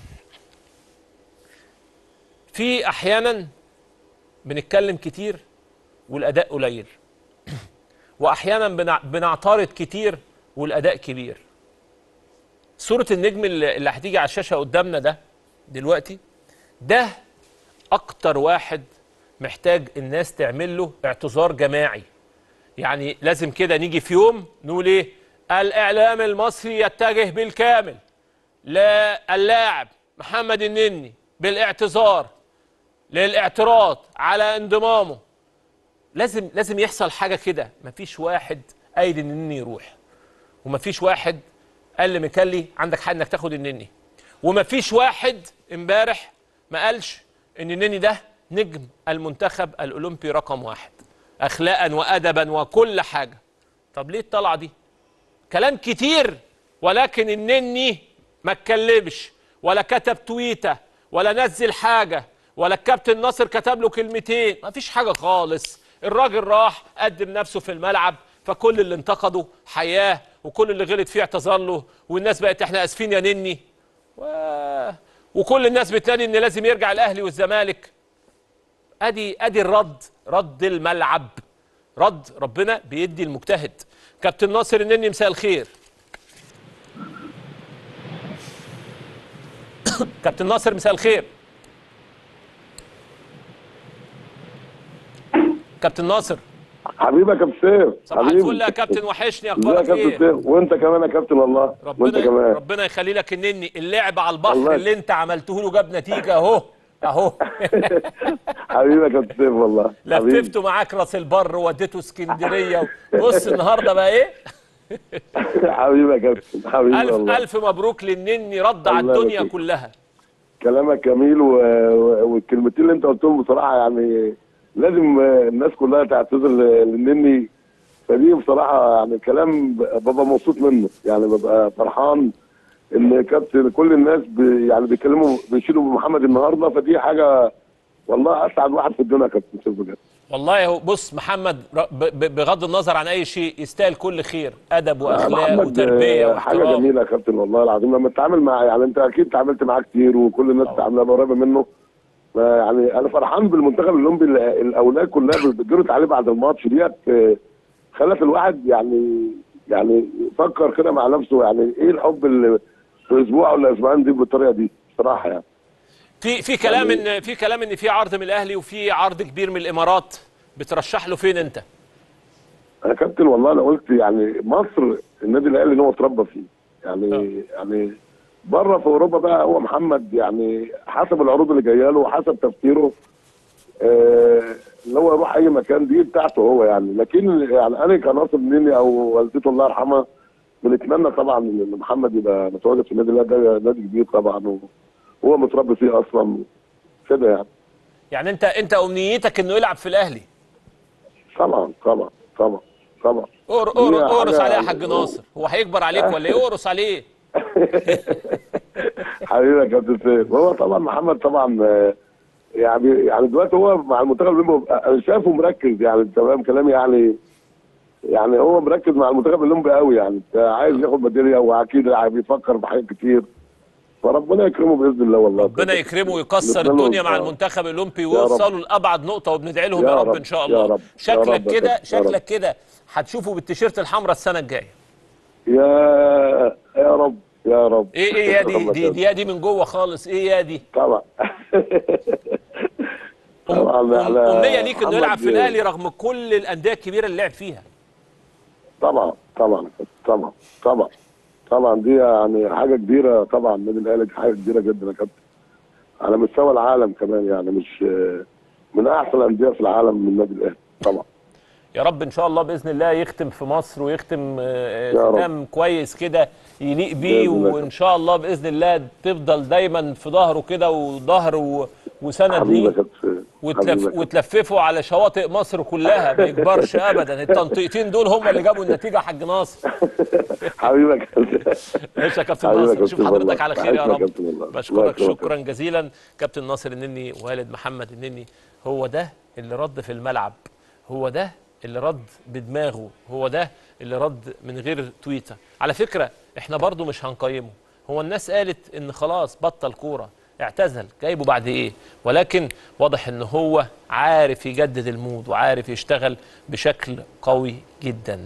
في احيانا بنتكلم كتير والاداء قليل واحيانا بنع- بنعترض كتير والاداء كبير صوره النجم اللي اللي هتيجي على الشاشه قدامنا ده دلوقتي ده اكتر واحد محتاج الناس تعمل له اعتذار جماعي يعني لازم كده نيجي في يوم نقول ايه الاعلام المصري يتجه بالكامل للاعب محمد النني بالاعتذار للاعتراض على انضمامه لازم لازم يحصل حاجه كده مفيش واحد قايل ان النني يروح ومفيش واحد قال لمكلي عندك حق انك تاخد النني ومفيش واحد امبارح ما قالش ان النني ده نجم المنتخب الاولمبي رقم واحد اخلاقا وادبا وكل حاجه طب ليه الطلعه دي كلام كتير ولكن النني ما اتكلمش ولا كتب تويته ولا نزل حاجه ولا الكابتن ناصر كتب له كلمتين ما فيش حاجه خالص الراجل راح قدم نفسه في الملعب فكل اللي انتقده حياه وكل اللي غلط فيه اعتذر له والناس بقت احنا اسفين يا نني و... وكل الناس بتنادي ان لازم يرجع الاهلي والزمالك ادي ادي الرد رد الملعب رد ربنا بيدي المجتهد كابتن ناصر النني مساء الخير كابتن ناصر مساء الخير كابتن ناصر حبيبي يا كابتن سيف صباح حبيبي. الفل يا كابتن وحشني ازيك يا اخبارك كابتن ايه سيف وانت كمان يا كابتن والله وانت ربنا كمان ربنا يخلي لك النني اللعب على البحر الله. اللي انت عملته له جاب نتيجه اهو اهو حبيبي يا كابتن سيف والله حبيبي. لففته معاك راس البر ووديته اسكندريه بص النهارده بقى ايه حبيبي يا كابتن حبيبي الف والله الف مبروك للنني رد على الله الدنيا يبارك. كلها كلامك جميل و... و- والكلمتين اللي انت قلتهم بصراحه يعني لازم آه، الناس كلها تعتذر ل- للنني فدي بصراحه يعني كلام ب- ببقى مبسوط منه يعني ببقى فرحان ان كابتن كل الناس ب... يعني بيتكلموا بيشيلوا بمحمد النهارده فدي حاجه والله اسعد واحد في الدنيا يا كابتن سيف بجد والله هو بص محمد ر- ب- ب- بغض النظر عن اي شيء يستاهل كل خير ادب واخلاق محمد، وتربيه آه، حاجه واحترام جميله يا كابتن والله العظيم لما تتعامل مع يعني انت اكيد تعاملت معاه كتير وكل الناس تعاملها قريبه منه ف- يعني انا فرحان بالمنتخب الاولمبي ال- الاولاد كلها بتجرت عليه بعد الماتش ديت آه، خلت الواحد يعني يعني يفكر كده مع نفسه يعني ايه الحب اللي في اسبوع ولا اسبوعين دي بالطريقه دي بصراحه يعني في في كلام يعني- ان في كلام ان في عرض من الاهلي وفي عرض كبير من الامارات بترشح له فين انت انا كابتن والله انا قلت يعني مصر النادي الاهلي اللي هو اتربى فيه يعني آه. يعني بره في اوروبا بقى هو محمد يعني حسب العروض اللي جايه له وحسب تفكيره آه، اللي هو يروح اي مكان دي بتاعته هو يعني لكن يعني انا كناصر نيني او والدته الله يرحمها بنتمنى طبعا ان محمد يبقى متواجد في النادي الاهلي ده نادي كبير طبعا وهو متربي فيه اصلا كده يعني يعني انت انت امنيتك انه يلعب في الاهلي طبعا طبعا طبعا طبعا أور- دي أور- اورس حاجة- عليه يا حاج ناصر هو هيكبر عليك ولا ايه اورس عليه حبيبي يا كابتن سيف هو طبعا محمد طبعا آه، يعني يعني دلوقتي هو مع المنتخب الاولمبي انا شايفه مركز يعني تمام كلامي يعني يعني هو مركز مع المنتخب الاولمبي قوي يعني عايز ياخد ميداليه واكيد بيفكر في حاجات كتير فربنا يكرمه باذن الله والله ربنا يكرمه ويكسر نتمنى له الدنيا مع آه. المنتخب الاولمبي رب. ويوصلوا لابعد نقطه وبندعي لهم يا, يا رب, رب، ان شاء يا الله رب، يا شكلك رب يا كده كابتن، يا رب. شكلك كده هتشوفه بالتيشيرت الحمراء السنه الجايه يا يا رب يا رب ايه ايه يا دي دي, دي, يا دي من جوه خالص ايه يا دي طبعا أم- طبعا أم- احنا امنيه ليك انه محمد يلعب في الاهلي رغم كل الانديه الكبيره اللي لعب فيها طبعا طبعا طبعا طبعا طبعا دي يعني حاجه كبيره طبعا النادي الاهلي حاجه كبيره جدا يا كابتن على مستوى العالم كمان يعني مش من احسن الانديه في العالم من النادي الاهلي طبعا يا رب ان شاء الله باذن الله يختم في مصر ويختم آه، يا رب. ختام كويس كده يليق بيه بإذن الله. وان شاء الله باذن الله تفضل دايما في ظهره كده وظهر و- وسند حبيبي يا ليه كابتن حبيبي يا وتلف كابتن. وتلففه على شواطئ مصر كلها ما يكبرش ابدا التنطيقتين دول هم اللي جابوا النتيجه يا حاج ناصر حبيبي يا كابتن ماشي يا كابتن حبيبي يا ناصر نشوف كابتن حضرتك والله. على خير يا وحشنا يا رب كابتن والله. الله بشكرك يكرمك. شكرا جزيلا كابتن ناصر النني والد محمد النني هو ده اللي رد في الملعب هو ده اللي رد بدماغه هو ده اللي رد من غير تويتر على فكرة احنا برضو مش هنقيمه هو الناس قالت ان خلاص بطل كورة اعتزل جايبه بعد ايه ولكن واضح ان هو عارف يجدد المود وعارف يشتغل بشكل قوي جدا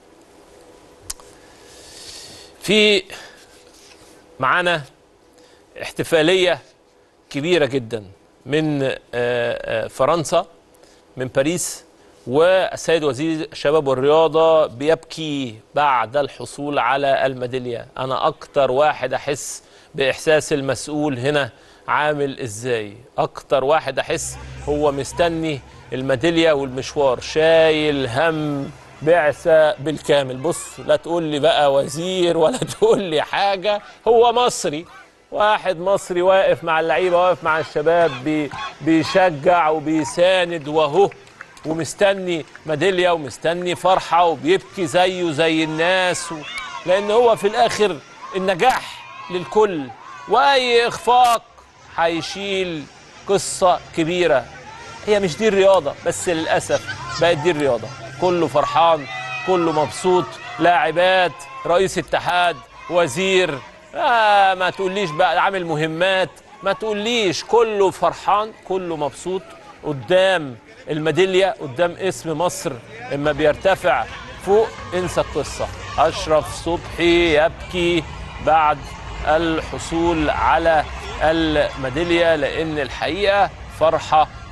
في معانا احتفالية كبيرة جدا من آه، آه، فرنسا من باريس والسيد وزير الشباب والرياضة بيبكي بعد الحصول على الميدالية أنا أكتر واحد أحس بإحساس المسؤول هنا عامل إزاي أكتر واحد أحس هو مستني الميدالية والمشوار شايل هم بعثة بالكامل بص لا تقول لي بقى وزير ولا تقول لي حاجة هو مصري واحد مصري واقف مع اللعيبه واقف مع الشباب بي بيشجع وبيساند وهو ومستني ميداليه ومستني فرحه وبيبكي زيه زي الناس و... لان هو في الاخر النجاح للكل واي اخفاق هيشيل قصه كبيره هي مش دي الرياضه بس للاسف بقت دي الرياضه كله فرحان كله مبسوط لاعبات رئيس اتحاد وزير آه ما تقوليش بقى عامل مهمات ما تقوليش كله فرحان كله مبسوط قدام الميداليه قدام اسم مصر اما بيرتفع فوق انسى القصه اشرف صبحي يبكي بعد الحصول على الميداليه لان الحقيقه فرحه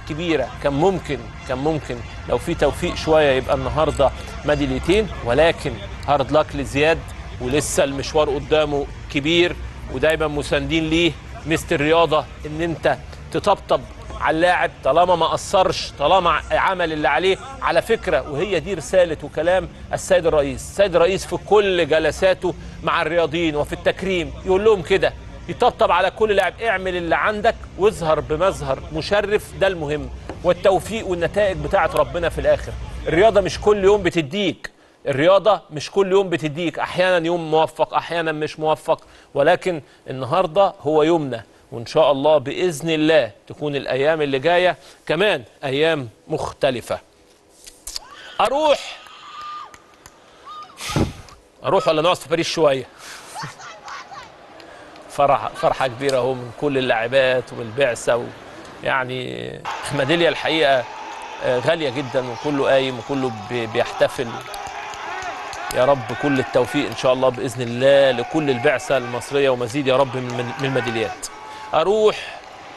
كبيره كان ممكن كان ممكن لو في توفيق شويه يبقى النهارده ميداليتين ولكن هارد لاك لزياد ولسه المشوار قدامه كبير ودايما مساندين ليه مستر الرياضه ان انت تطبطب على اللاعب طالما ما قصرش طالما عمل اللي عليه على فكره وهي دي رساله وكلام السيد الرئيس السيد الرئيس في كل جلساته مع الرياضيين وفي التكريم يقول لهم كده يطبطب على كل لاعب اعمل اللي عندك واظهر بمظهر مشرف ده المهم والتوفيق والنتائج بتاعت ربنا في الاخر الرياضه مش كل يوم بتديك الرياضة مش كل يوم بتديك أحيانا يوم موفق أحيانا مش موفق ولكن النهاردة هو يومنا وإن شاء الله بإذن الله تكون الأيام اللي جاية كمان أيام مختلفة أروح أروح ولا نقعد في باريس شوية فرح فرحة كبيرة أهو من كل اللاعبات ومن البعثة و يعني ميدالية الحقيقة آه، غالية جدا وكله قايم وكله بي- بيحتفل يا رب كل التوفيق ان شاء الله باذن الله لكل البعثه المصريه ومزيد يا رب من من الميداليات اروح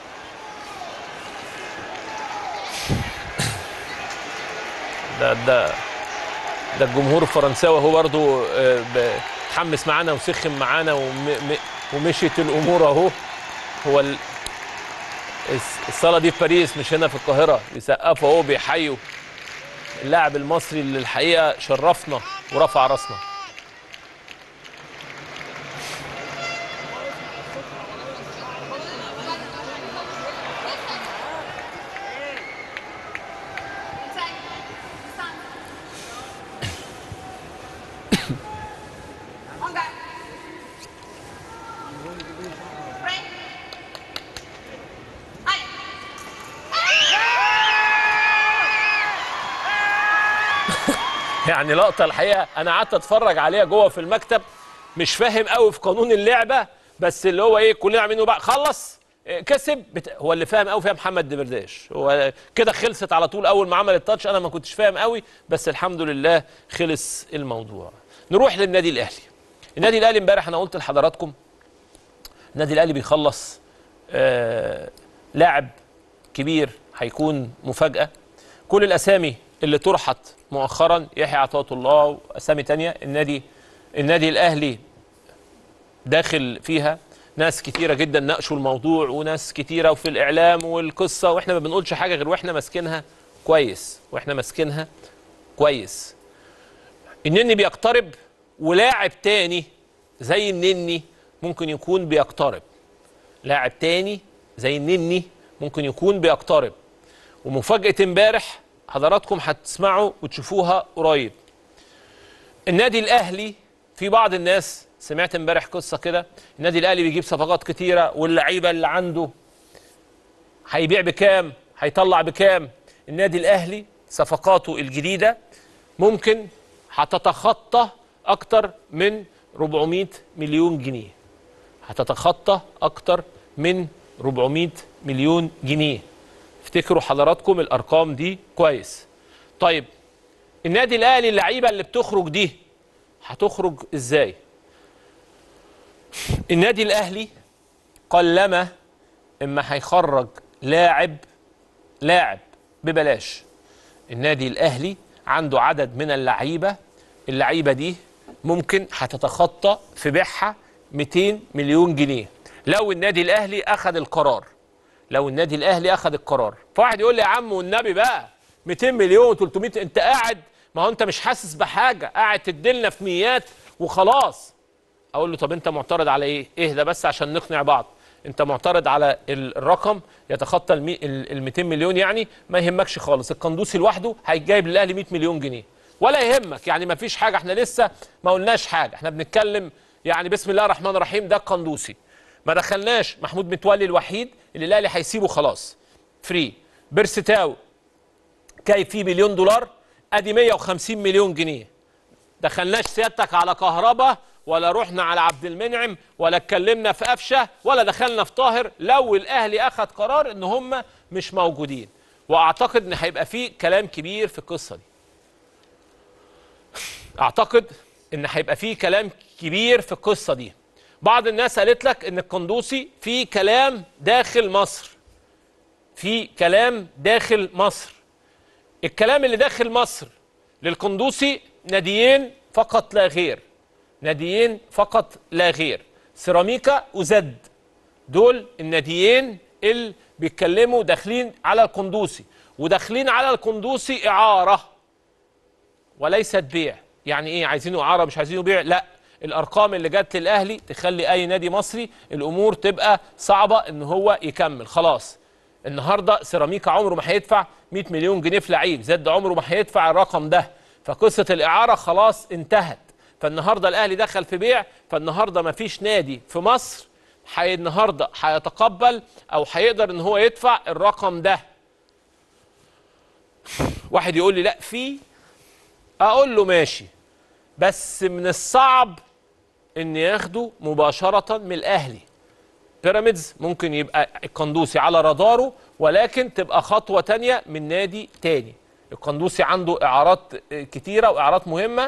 ده ده ده الجمهور الفرنساوي هو برضو آه، ب- اتحمس معانا وسخن معانا وم- م- ومشيت الامور اهو هو ال- الس- الصاله دي في باريس مش هنا في القاهره بيسقفوا اهو بيحيوا اللاعب المصري اللي الحقيقه شرفنا ورفع راسنا يعني لقطه الحقيقه انا قعدت اتفرج عليها جوه في المكتب مش فاهم قوي في قانون اللعبه بس اللي هو ايه كلنا عاملينه بقى خلص إيه، كسب بت... هو اللي فاهم قوي فيها محمد دبرداش هو كده خلصت على طول اول ما عمل التاتش انا ما كنتش فاهم قوي بس الحمد لله خلص الموضوع نروح للنادي الاهلي النادي الاهلي امبارح انا قلت لحضراتكم النادي الاهلي بيخلص آه لاعب كبير هيكون مفاجاه كل الاسامي اللي طرحت مؤخرا يحيى عطاة الله واسامي تانية النادي النادي الاهلي داخل فيها ناس كتيرة جدا ناقشوا الموضوع وناس كتيرة وفي الإعلام والقصة وإحنا ما بنقولش حاجة غير وإحنا ماسكينها كويس وإحنا ماسكينها كويس النني بيقترب ولاعب تاني زي النني ممكن يكون بيقترب لاعب تاني زي النني ممكن يكون بيقترب ومفاجأة امبارح حضراتكم هتسمعوا وتشوفوها قريب النادي الأهلي في بعض الناس سمعت امبارح قصة كده النادي الأهلي بيجيب صفقات كتيرة واللعيبة اللي عنده هيبيع بكام هيطلع بكام النادي الأهلي صفقاته الجديدة ممكن هتتخطى أكتر من 400 مليون جنيه هتتخطى أكتر من 400 مليون جنيه افتكروا حضراتكم الأرقام دي كويس طيب النادي الأهلي اللعيبة اللي بتخرج دي هتخرج إزاي النادي الأهلي قلما إما هيخرج لاعب لاعب ببلاش النادي الأهلي عنده عدد من اللعيبة اللعيبة دي ممكن هتتخطى في بيعها 200 مليون جنيه لو النادي الأهلي أخذ القرار لو النادي الأهلي أخذ القرار فواحد يقول لي يا عم والنبي بقى 200 مليون 300 انت قاعد ما هو انت مش حاسس بحاجة قاعد تدلنا في ميات وخلاص اقول له طب انت معترض على ايه اهدى بس عشان نقنع بعض انت معترض على ال- الرقم يتخطى ال 200 مليون يعني ما يهمكش خالص القندوسي لوحده هيجايب للاهلي 100 مليون جنيه ولا يهمك يعني ما فيش حاجه احنا لسه ما قلناش حاجه احنا بنتكلم يعني بسم الله الرحمن الرحيم ده القندوسي ما دخلناش محمود متولي الوحيد اللي الاهلي هيسيبه خلاص فري بيرستاو كاي فيه مليون دولار ادي 150 مليون جنيه دخلناش سيادتك على كهربا ولا رحنا على عبد المنعم ولا اتكلمنا في قفشه ولا دخلنا في طاهر لو الاهلي اخذ قرار ان هم مش موجودين واعتقد ان هيبقى فيه كلام كبير في القصه دي اعتقد ان هيبقى فيه كلام كبير في القصه دي بعض الناس قالت لك ان القندوسي في كلام داخل مصر في كلام داخل مصر الكلام اللي داخل مصر للقندوسي ناديين فقط لا غير ناديين فقط لا غير سيراميكا وزد دول الناديين اللي بيتكلموا داخلين على القندوسي وداخلين على القندوسي إعارة وليست بيع يعني ايه عايزينه إعارة مش عايزينه بيع لا الارقام اللي جت للاهلي تخلي اي نادي مصري الامور تبقى صعبه ان هو يكمل خلاص النهارده سيراميكا عمره ما هيدفع 100 مليون جنيه في لعيب زد عمره ما هيدفع الرقم ده فقصه الاعاره خلاص انتهت فالنهارده الاهلي دخل في بيع فالنهارده ما فيش نادي في مصر حي النهارده هيتقبل او هيقدر ان هو يدفع الرقم ده واحد يقول لي لا في اقول له ماشي بس من الصعب ان ياخده مباشره من الاهلي بيراميدز ممكن يبقى القندوسي على راداره ولكن تبقى خطوه تانية من نادي تاني القندوسي عنده اعارات كتيره واعارات مهمه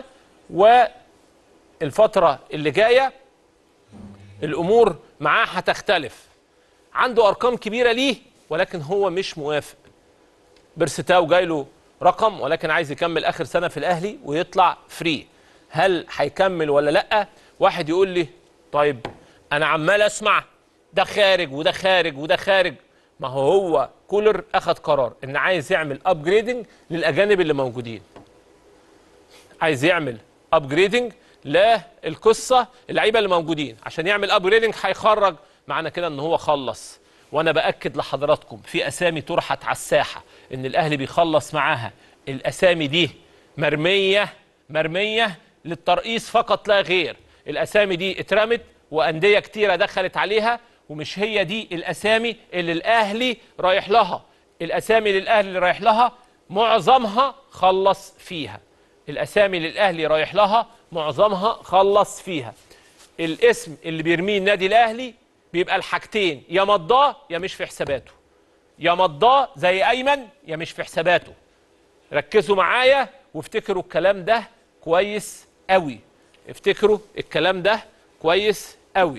والفتره اللي جايه الامور معاه هتختلف عنده ارقام كبيره ليه ولكن هو مش موافق بيرستاو جاي له رقم ولكن عايز يكمل اخر سنه في الاهلي ويطلع فري هل هيكمل ولا لا واحد يقول لي طيب انا عمال اسمع ده خارج وده خارج وده خارج ما هو هو كولر اخذ قرار ان عايز يعمل ابجريدنج للاجانب اللي موجودين عايز يعمل ابجريدنج للقصه اللعيبه اللي موجودين عشان يعمل ابجريدنج هيخرج معنى كده ان هو خلص وانا باكد لحضراتكم في اسامي طرحت على الساحه ان الاهلي بيخلص معاها الاسامي دي مرميه مرميه للترقيص فقط لا غير الاسامي دي اترمت وانديه كتيره دخلت عليها ومش هي دي الاسامي اللي الاهلي رايح لها الاسامي اللي الاهلي رايح لها معظمها خلص فيها الاسامي اللي الاهلي رايح لها معظمها خلص فيها الاسم اللي بيرميه النادي الاهلي بيبقى الحاجتين يا مضاه يا مش في حساباته يا مضاه زي ايمن يا مش في حساباته ركزوا معايا وافتكروا الكلام ده كويس قوي افتكروا الكلام ده كويس قوي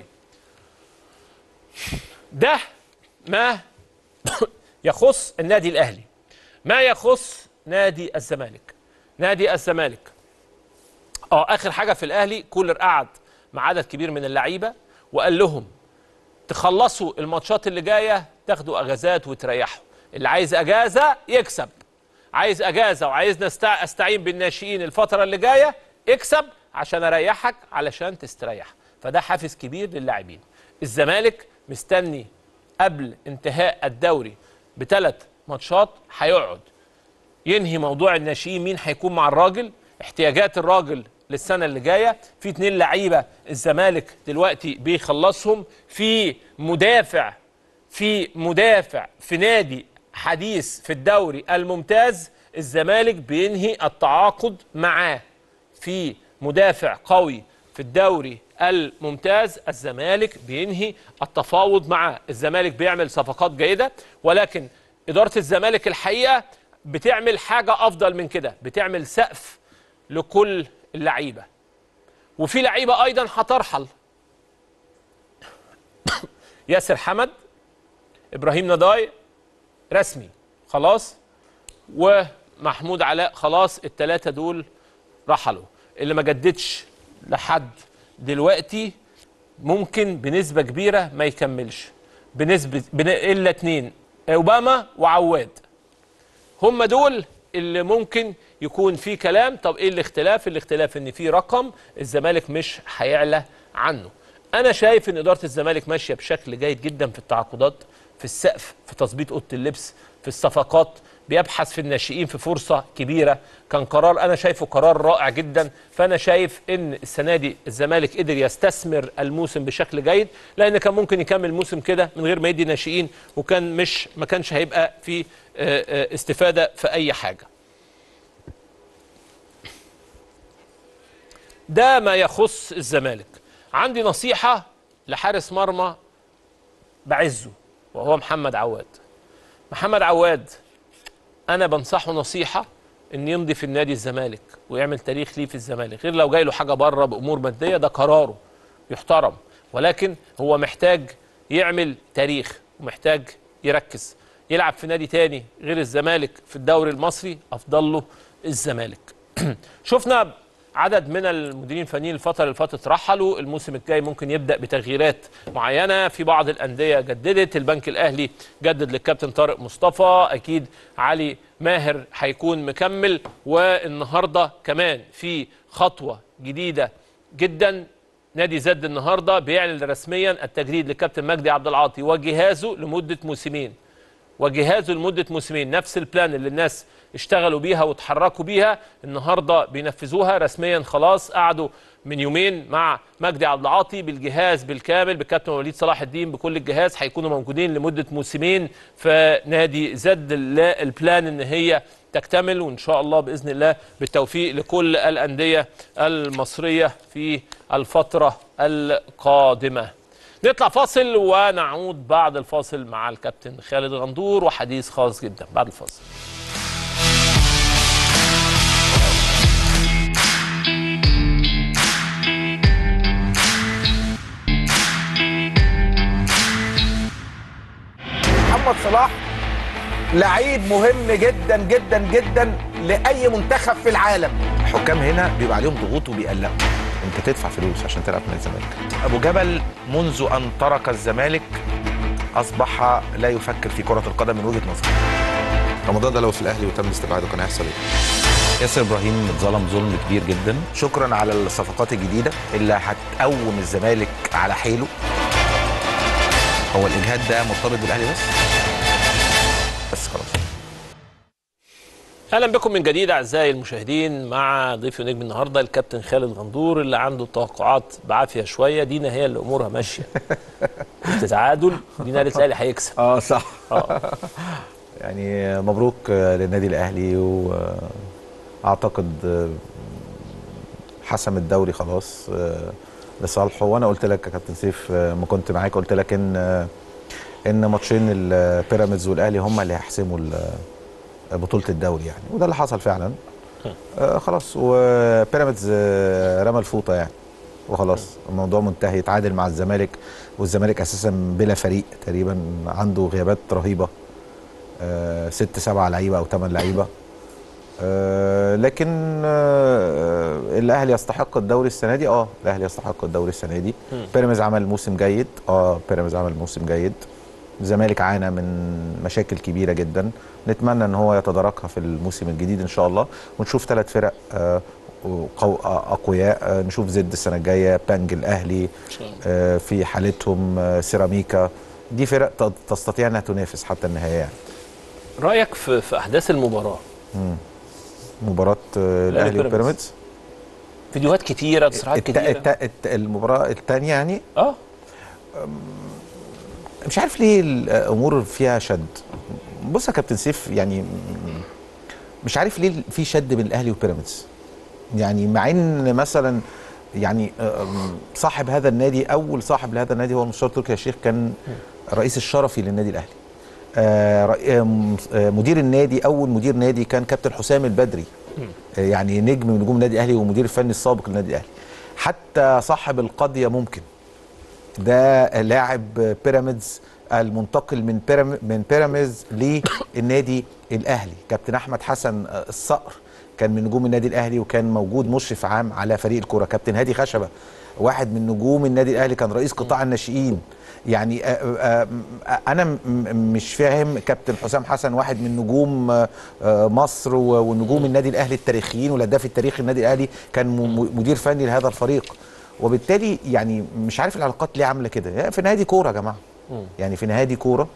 ده ما يخص النادي الاهلي ما يخص نادي الزمالك نادي الزمالك اه اخر حاجه في الاهلي كولر قعد مع عدد كبير من اللعيبه وقال لهم تخلصوا الماتشات اللي جايه تاخدوا اجازات وتريحوا اللي عايز اجازه يكسب عايز اجازه وعايز نستع... استعين بالناشئين الفتره اللي جايه اكسب عشان اريحك علشان تستريح فده حافز كبير للاعبين الزمالك مستني قبل انتهاء الدوري بثلاث ماتشات هيقعد ينهي موضوع الناشئين مين هيكون مع الراجل احتياجات الراجل للسنة اللي جاية في اتنين لعيبة الزمالك دلوقتي بيخلصهم في مدافع في مدافع في نادي حديث في الدوري الممتاز الزمالك بينهي التعاقد معاه في مدافع قوي في الدوري الممتاز الزمالك بينهي التفاوض معاه الزمالك بيعمل صفقات جيدة ولكن إدارة الزمالك الحقيقة بتعمل حاجة أفضل من كده بتعمل سقف لكل اللعيبة وفي لعيبة أيضا هترحل ياسر حمد إبراهيم نضاي رسمي خلاص ومحمود علاء خلاص الثلاثة دول رحلوا اللي ما جددش لحد دلوقتي ممكن بنسبة كبيرة ما يكملش بنسبة بن... إلا اتنين أوباما وعواد هم دول اللي ممكن يكون في كلام طب ايه الاختلاف الاختلاف ان في رقم الزمالك مش هيعلى عنه انا شايف ان اداره الزمالك ماشيه بشكل جيد جدا في التعاقدات في السقف في تظبيط اوضه اللبس في الصفقات بيبحث في الناشئين في فرصه كبيره كان قرار انا شايفه قرار رائع جدا فانا شايف ان السنه دي الزمالك قدر يستثمر الموسم بشكل جيد لان كان ممكن يكمل الموسم كده من غير ما يدي ناشئين وكان مش ما كانش هيبقى في استفاده في اي حاجه ده ما يخص الزمالك عندي نصيحة لحارس مرمى بعزه وهو محمد عواد محمد عواد أنا بنصحه نصيحة إن يمضي في النادي الزمالك ويعمل تاريخ ليه في الزمالك غير لو جاي له حاجة بره بأمور مادية ده قراره يحترم ولكن هو محتاج يعمل تاريخ ومحتاج يركز يلعب في نادي تاني غير الزمالك في الدوري المصري افضل له الزمالك شفنا عدد من المديرين الفنيين الفترة اللي فاتت رحلوا الموسم الجاي ممكن يبدأ بتغييرات معينة في بعض الأندية جددت البنك الأهلي جدد للكابتن طارق مصطفى أكيد علي ماهر هيكون مكمل والنهاردة كمان في خطوة جديدة جدا نادي زد النهارده بيعلن رسميا التجديد للكابتن مجدي عبد العاطي وجهازه لمده موسمين وجهازه لمده موسمين نفس البلان اللي الناس اشتغلوا بيها وتحركوا بيها النهارده بينفذوها رسميا خلاص قعدوا من يومين مع مجدي عبد العاطي بالجهاز بالكامل بالكابتن وليد صلاح الدين بكل الجهاز هيكونوا موجودين لمده موسمين في نادي زد لا- البلان ان هي تكتمل وان شاء الله باذن الله بالتوفيق لكل الانديه المصريه في الفتره القادمه. نطلع فاصل ونعود بعد الفاصل مع الكابتن خالد غندور وحديث خاص جدا بعد الفاصل. محمد صلاح لعيب مهم جدا جدا جدا لاي منتخب في العالم الحكام هنا بيبقى عليهم ضغوط وبيقلقوا انت تدفع فلوس عشان تلعب في نادي الزمالك ابو جبل منذ ان ترك الزمالك اصبح لا يفكر في كره القدم من وجهه نظري رمضان ده لو في الاهلي وتم استبعاده كان هيحصل ايه؟ ياسر ابراهيم اتظلم ظلم كبير جدا شكرا على الصفقات الجديده اللي هتقوم الزمالك على حيله هو الاجهاد ده مرتبط بالاهلي بس بس خلاص اهلا بكم من جديد اعزائي المشاهدين مع ضيف نجم النهارده الكابتن خالد غندور اللي عنده توقعات بعافيه شويه دينا هي اللي امورها ماشيه كنت تعادل دينا قالت الاهلي هيكسب اه صح اه يعني مبروك آه، للنادي الاهلي واعتقد آه، حسم الدوري خلاص آه، لصالحه وانا قلت لك يا كابتن سيف آه، ما كنت معاك قلت لك ان آه، ان ماتشين البيراميدز والاهلي هم اللي هيحسموا ال- بطوله الدوري يعني وده اللي حصل فعلا آه خلاص وبيراميدز آه، رمى الفوطه يعني وخلاص الموضوع منتهي يتعادل مع الزمالك والزمالك اساسا بلا فريق تقريبا عنده غيابات رهيبه آه، ست سبع لعيبه او ثمان لعيبه آه، لكن آه، الاهلي يستحق الدوري السنه دي اه الاهلي يستحق الدوري السنه دي بيراميدز عمل موسم جيد اه بيراميدز عمل موسم جيد الزمالك عانى من مشاكل كبيره جدا نتمنى ان هو يتداركها في الموسم الجديد ان شاء الله ونشوف ثلاث فرق آه، وقو- آه، اقوياء آه، نشوف زد السنه الجايه بانج الاهلي شاء الله. آه، في حالتهم آه، سيراميكا دي فرق ت- تستطيع انها تنافس حتى النهايه يعني رايك في في احداث المباراه مباراه آه، الاهلي بيراميدز. وبيراميدز فيديوهات كتيره تصريحات الت- كتيره الت- الت- المباراه الثانيه يعني اه مش عارف ليه الامور فيها شد بص يا كابتن سيف يعني مش عارف ليه في شد بين الاهلي وبيراميدز يعني مع ان مثلا يعني أم، صاحب هذا النادي اول صاحب لهذا النادي هو المستشار تركي يا شيخ كان الرئيس الشرفي للنادي الاهلي آه، رئي- آم، آه، مدير النادي اول مدير نادي كان كابتن حسام البدري آه، يعني نجم من نجوم النادي الاهلي ومدير الفني السابق للنادي الاهلي حتى صاحب القضيه ممكن ده لاعب بيراميدز المنتقل من بيرام من بيراميدز للنادي الاهلي كابتن احمد حسن الصقر كان من نجوم النادي الاهلي وكان موجود مشرف عام على فريق الكره كابتن هادي خشبه واحد من نجوم النادي الاهلي كان رئيس قطاع الناشئين يعني آه، آه، آه، انا م- م- مش فاهم كابتن حسام حسن واحد من نجوم آه، آه، مصر و- ونجوم النادي الاهلي التاريخيين والهداف التاريخي النادي الاهلي كان م- م- مدير فني لهذا الفريق وبالتالي يعني مش عارف العلاقات ليه عامله كده هي في نهايه دي كوره يا جماعه يعني في نهايه دي كوره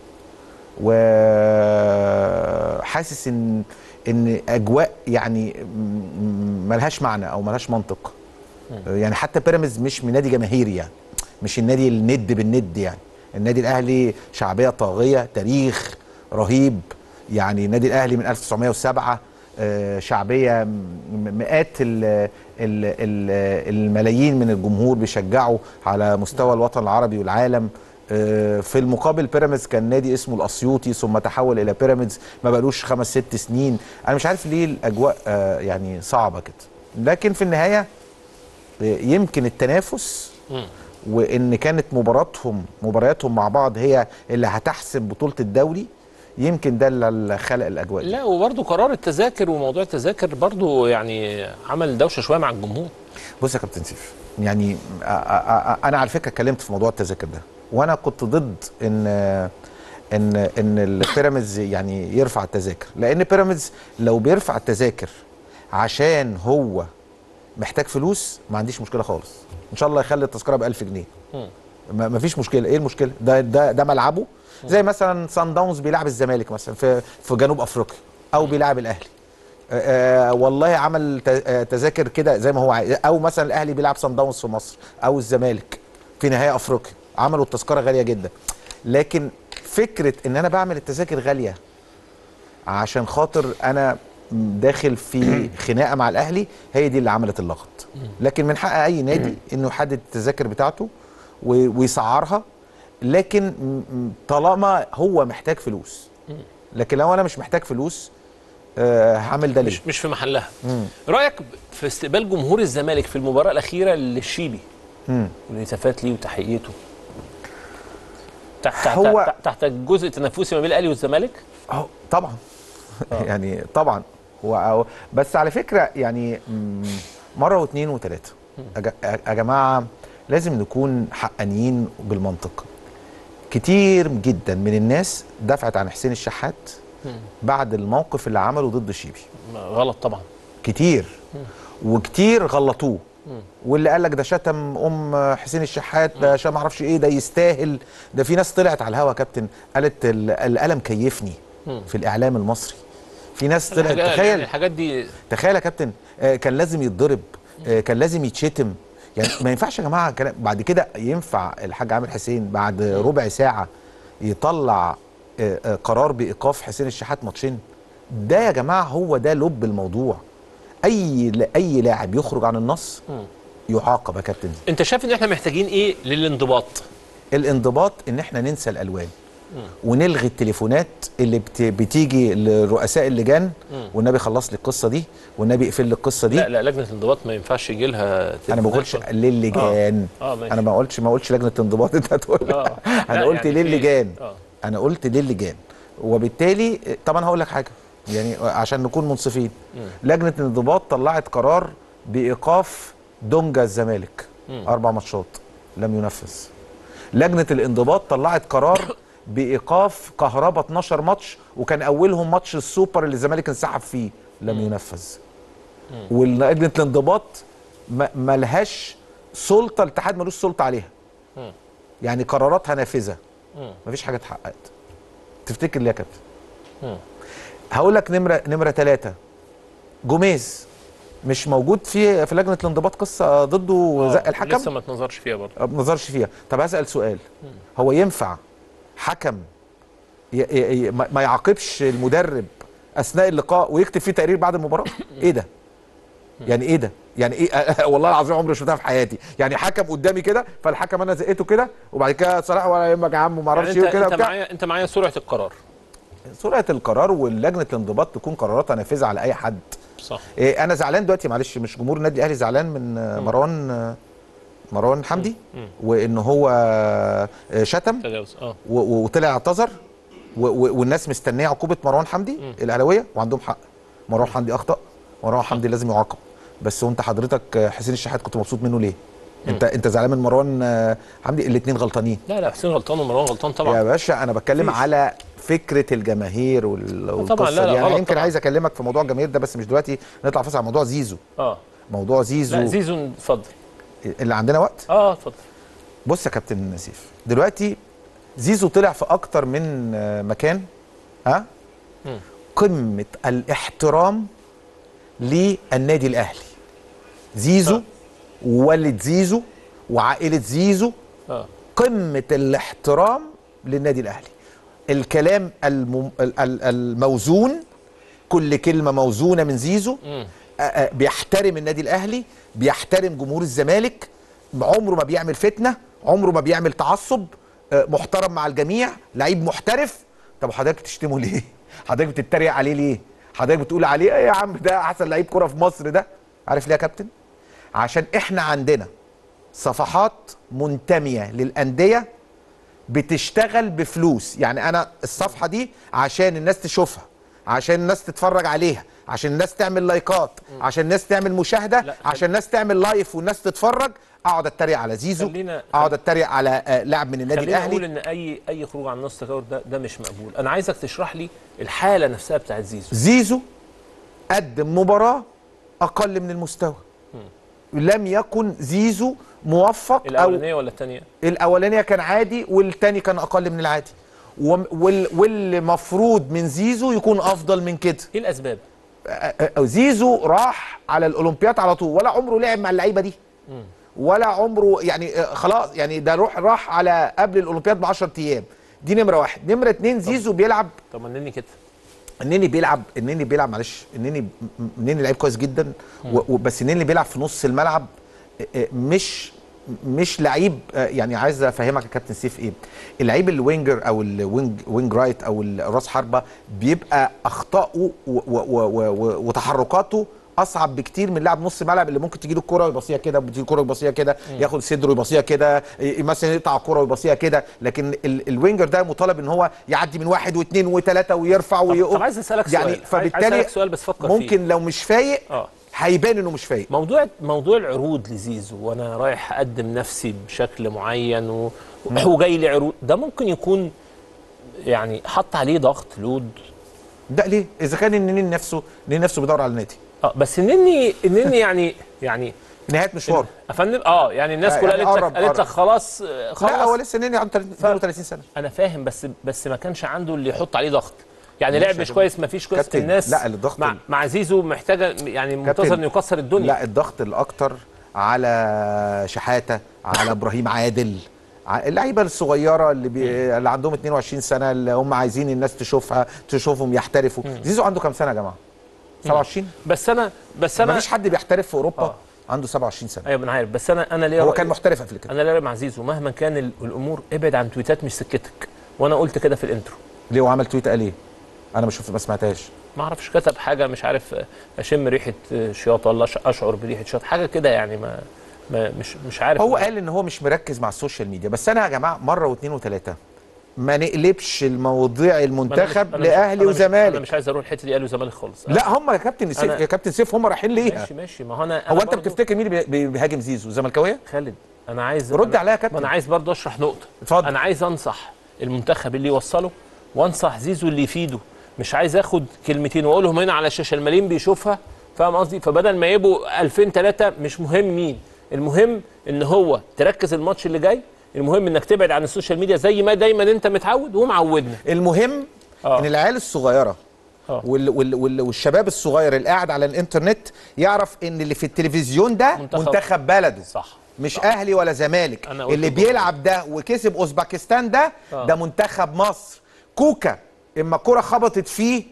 وحاسس ان ان اجواء يعني م- ملهاش معنى او ملهاش منطق يعني حتى بيراميدز مش من نادي جماهيري يعني مش النادي الند بالند يعني النادي الاهلي شعبيه طاغيه تاريخ رهيب يعني النادي الاهلي من 1907 آه، شعبيه م- مئات ال ال ال الملايين من الجمهور بيشجعوا على مستوى الوطن العربي والعالم آه، في المقابل بيراميدز كان نادي اسمه الاسيوطي ثم تحول الى بيراميدز ما بقالوش خمس ست سنين انا مش عارف ليه الاجواء آه، يعني صعبه كده لكن في النهايه آه، يمكن التنافس وان كانت مباراتهم مبارياتهم مع بعض هي اللي هتحسم بطوله الدوري يمكن ده اللي خلق الاجواء دي لا وبرضه قرار التذاكر وموضوع التذاكر برضه يعني عمل دوشه شويه مع الجمهور بص يا كابتن سيف يعني آ- آ- آ- انا على فكره اتكلمت في موضوع التذاكر ده وانا كنت ضد ان ان ان البيراميدز يعني يرفع التذاكر لان بيراميدز لو بيرفع التذاكر عشان هو محتاج فلوس ما عنديش مشكله خالص ان شاء الله يخلي التذكره ب 1000 جنيه ما ما فيش مشكله ايه المشكله ده ده ده ملعبه زي مثلا سان داونز بيلعب الزمالك مثلا في في جنوب افريقيا او بيلعب الاهلي آه آه، والله عمل ت- آه، تذاكر كده زي ما هو عايز او مثلا الاهلي بيلعب سان داونز في مصر او الزمالك في نهائي افريقيا عملوا التذكره غاليه جدا لكن فكره ان انا بعمل التذاكر غاليه عشان خاطر انا داخل في خناقه مع الاهلي هي دي اللي عملت اللغط لكن من حق اي نادي انه يحدد التذاكر بتاعته و- ويسعرها لكن م- م- طالما هو محتاج فلوس لكن لو انا مش محتاج فلوس آه، هعمل ده ليه مش مش في محلها رايك في استقبال جمهور الزمالك في المباراه الاخيره للشيبي مم. والهتافات ليه وتحيته تحت هو- تحت, تحت الجزء التنافسي ما بين الاهلي والزمالك أهو طبعا يعني طبعا هو بس على فكره يعني مم، مره واثنين وثلاثه يا جا- يا جماعه لازم نكون حقانيين بالمنطق كتير جدا من الناس دفعت عن حسين الشحات بعد الموقف اللي عمله ضد شيبي غلط طبعا كتير وكتير غلطوه واللي قال لك ده شتم ام حسين الشحات ده شا ما اعرفش ايه ده يستاهل ده في ناس طلعت على الهوا يا كابتن قالت ال- القلم كيفني في الاعلام المصري في ناس طلعت الحاجات- تخيل الحاجات دي تخيل يا كابتن آه، كان لازم يتضرب آه، كان لازم يتشتم يعني ما ينفعش يا جماعه كلام بعد كده ينفع الحاج عامر حسين بعد ربع ساعه يطلع آه، آه، قرار بايقاف حسين الشحات ماتشين ده يا جماعه هو ده لب الموضوع اي اي لاعب يخرج عن النص يعاقب يا كابتن انت شايف ان احنا محتاجين ايه للانضباط الانضباط ان احنا ننسى الالوان ونلغي التليفونات اللي بت... بتيجي لرؤساء اللجان والنبي خلص لي القصه دي والنبي اقفل لي القصه دي لا لا لجنه الانضباط ما ينفعش يجي لها انا ما بقولش للجان اه ماشي انا ما قلتش ما قلتش لجنه انضباط انت هتقول آه. انا لا، قلت يعني في- للجان آه. انا قلت للجان وبالتالي طبعا هقول لك حاجه يعني عشان نكون منصفين لجنه الانضباط طلعت قرار بايقاف دونجا الزمالك اربع ماتشات لم ينفذ لجنه الانضباط طلعت قرار بايقاف كهربا 12 ماتش وكان اولهم ماتش السوبر اللي الزمالك انسحب فيه لم ينفذ ولجنه الانضباط ما- ملهاش سلطه الاتحاد ملوش سلطه عليها يعني قراراتها نافذه مفيش حاجه اتحققت تفتكر ليه يا كابتن هقول لك نمره نمره ثلاثة جوميز مش موجود في في لجنه الانضباط قصه ضده زق الحكم لسه ما اتنظرش فيها برضه ما نظرش فيها طب هسأل سؤال هو ينفع حكم ي... ي... ي... ما ما يعاقبش المدرب اثناء اللقاء ويكتب فيه تقرير بعد المباراه ايه ده يعني ايه ده يعني ايه والله العظيم عمري ما شفتها في حياتي يعني حكم قدامي كده فالحكم انا زقته كده وبعد كده صلاح ولا يهمك يا عم وما يعني اعرفش انت ايه وكده انت وبتاع معايا انت معايا سرعه القرار سرعه القرار واللجنه الانضباط تكون قراراتها نافذه على اي حد صح إيه انا زعلان دلوقتي معلش مش جمهور النادي الاهلي زعلان من آه، مروان آه، مروان حمدي وان هو آه، شتم تجاوز اه و- و- وطلع اعتذر و- و- والناس مستنيه عقوبه مروان حمدي الاهلاويه وعندهم حق مروان حمدي اخطا مروان حمدي لازم يعاقب بس وانت حضرتك آه، حسين الشحات كنت مبسوط منه ليه انت انت زعلان من مروان آه، حمدي الاثنين غلطانين لا لا حسين غلطان ومروان غلطان يا طبعا باشا انا بتكلم مفيش. على فكره الجماهير وال- والقصه طبعاً، لا، لا، دي انا غلط يمكن طبعاً. عايز اكلمك في موضوع الجماهير ده بس مش دلوقتي نطلع فاصل على موضوع زيزو اه موضوع زيزو لا زيزو اتفضل اللي عندنا وقت اه اتفضل بص يا كابتن نسيف دلوقتي زيزو طلع في اكتر من آه، مكان ها قمه الاحترام للنادي الاهلي زيزو ووالد زيزو وعائله زيزو اه قمه الاحترام للنادي الاهلي الكلام الم... ال- ال- الموزون كل كلمه موزونه من زيزو آه، آه، بيحترم النادي الاهلي بيحترم جمهور الزمالك عمره ما بيعمل فتنه عمره ما بيعمل تعصب آه، محترم مع الجميع لعيب محترف طب حضرتك تشتمه ليه حضرتك بتتريق عليه ليه حضرتك بتقول عليه ايه يا عم ده احسن لعيب كره في مصر ده عارف ليه يا كابتن عشان احنا عندنا صفحات منتميه للانديه بتشتغل بفلوس يعني انا الصفحه دي عشان الناس تشوفها عشان الناس تتفرج عليها عشان الناس تعمل لايكات عشان الناس تعمل مشاهده لا، عشان الناس تعمل لايف والناس تتفرج اقعد اتريق على زيزو خلينا- اقعد اتريق على آه، لاعب من النادي خليني الاهلي اقول ان اي اي خروج عن نص تكور ده ده مش مقبول انا عايزك تشرح لي الحاله نفسها بتاعت زيزو زيزو قدم مباراة أقل من المستوى لم يكن زيزو موفق أو الاولانيه ولا الثانيه الأولانية كان عادي والتاني كان أقل من العادي وم- وال- والمفروض من زيزو يكون أفضل من كده ايه الاسباب أ- أ- زيزو راح على الأولمبياد على طول ولا عمره لعب مع اللعيبة دي ولا عمره يعني آه، خلاص يعني ده روح راح على قبل الأولمبياد ب 10 أيام دي نمرة واحد نمرة اتنين زيزو بيلعب طمنيني كده النني بيلعب النني بيلعب معلش النني النني لعيب كويس جدا و- و- بس النني بيلعب في نص الملعب آه، آه، مش مش لعيب آه، يعني عايز افهمك يا كابتن سيف ايه اللعيب الوينجر او الوينج وينج رايت او راس حربه بيبقى اخطائه و- و- و- و- و- وتحركاته اصعب بكتير من لاعب نص الملعب اللي ممكن تجي له الكوره ويبصيها كده بتجي الكوره ويبصيها كده ياخد صدره ويبصيها كده ي- مثلا يقطع الكوره ويبصيها كده لكن ال- الوينجر ده مطالب ان هو يعدي من واحد واثنين وثلاثه ويرفع ويقوم طب عايز اسالك يعني سؤال عايز فبالتالي اسالك سؤال بس فكر فيه ممكن لو مش فايق اه هيبان انه مش فايق موضوع موضوع العروض لزيزو وانا رايح اقدم نفسي بشكل معين و- وجاي لي عروض ده ممكن يكون يعني حط عليه ضغط لود ده ليه اذا كان النني نفسه النني نفسه بيدور على النادي اه بس انني انني يعني يعني نهايه مشوار افندم اه يعني الناس آه، كلها يعني قالت لك قرب- قالت لك قرب. خلاص آه، خلاص لا هو لسه النني عنده 32 سنه انا فاهم بس بس ما كانش عنده اللي يحط عليه ضغط يعني ماشي لعب يا مش كابتن. كويس ما فيش كويس في كابتن، الناس لا، الضغط مع, ال- مع زيزو محتاجه يعني منتظر كابتن، انه يكسر الدنيا لا الضغط الاكتر على شحاته على ابراهيم عادل ع- اللعيبه الصغيره اللي بي... اللي عندهم 22 سنه اللي هم عايزين الناس تشوفها تشوفهم يحترفوا زيزو عنده كام سنه يا جماعه 27 بس انا بس انا مفيش حد بيحترف في اوروبا آه. عنده 27 سنه ايوه انا عارف بس انا انا ليا هو رأي- كان محترف قبل كده انا ليا رأي مع زيزو مهما كان ال- الامور ابعد عن تويتات مش سكتك وانا قلت كده في الانترو ليه وعمل تويت قال ايه انا ما شفت ما سمعتهاش ما اعرفش كتب حاجه مش عارف آه، اشم ريحه آه، شياطه ولا أش- اشعر بريحه شياطه حاجه كده يعني ما, ما مش مش عارف هو قال ان هو مش مركز مع السوشيال ميديا بس انا يا جماعه مره واثنين وثلاثه ما نقلبش المواضيع ما أنا مش- المنتخب أنا مش- لاهلي أنا مش- انا وزمالك مش عايز اروح الحته دي قالوا زمالك خالص لا هم يا كابتن سيف أنا- يا كابتن سيف هم رايحين ليها ماشي ماشي ما هو انا هو أنا انت برضو- بتفتكر مين اللي بي- بيهاجم زيزو زملكاويه خالد انا عايز رد أنا- عليا يا كابتن. ما انا عايز برضه اشرح نقطه اتفضل. انا عايز انصح المنتخب اللي يوصله وانصح زيزو اللي يفيده مش عايز اخد كلمتين واقولهم هنا على الشاشه الملايين بيشوفها فاهم قصدي فبدل ما يبقوا 2000 3 مش مهم مين المهم ان هو تركز الماتش اللي جاي المهم انك تبعد عن السوشيال ميديا زي ما دايما انت متعود ومعودنا المهم آه. ان العيال الصغيره آه. وال وال وال والشباب الصغير اللي قاعد على الانترنت يعرف ان اللي في التلفزيون ده منتخب. منتخب, منتخب بلده صح مش اهلي ولا زمالك أنا قلت اللي الجملة. بيلعب ده وكسب اوزبكستان ده آه. ده منتخب مصر كوكا اما الكره خبطت فيه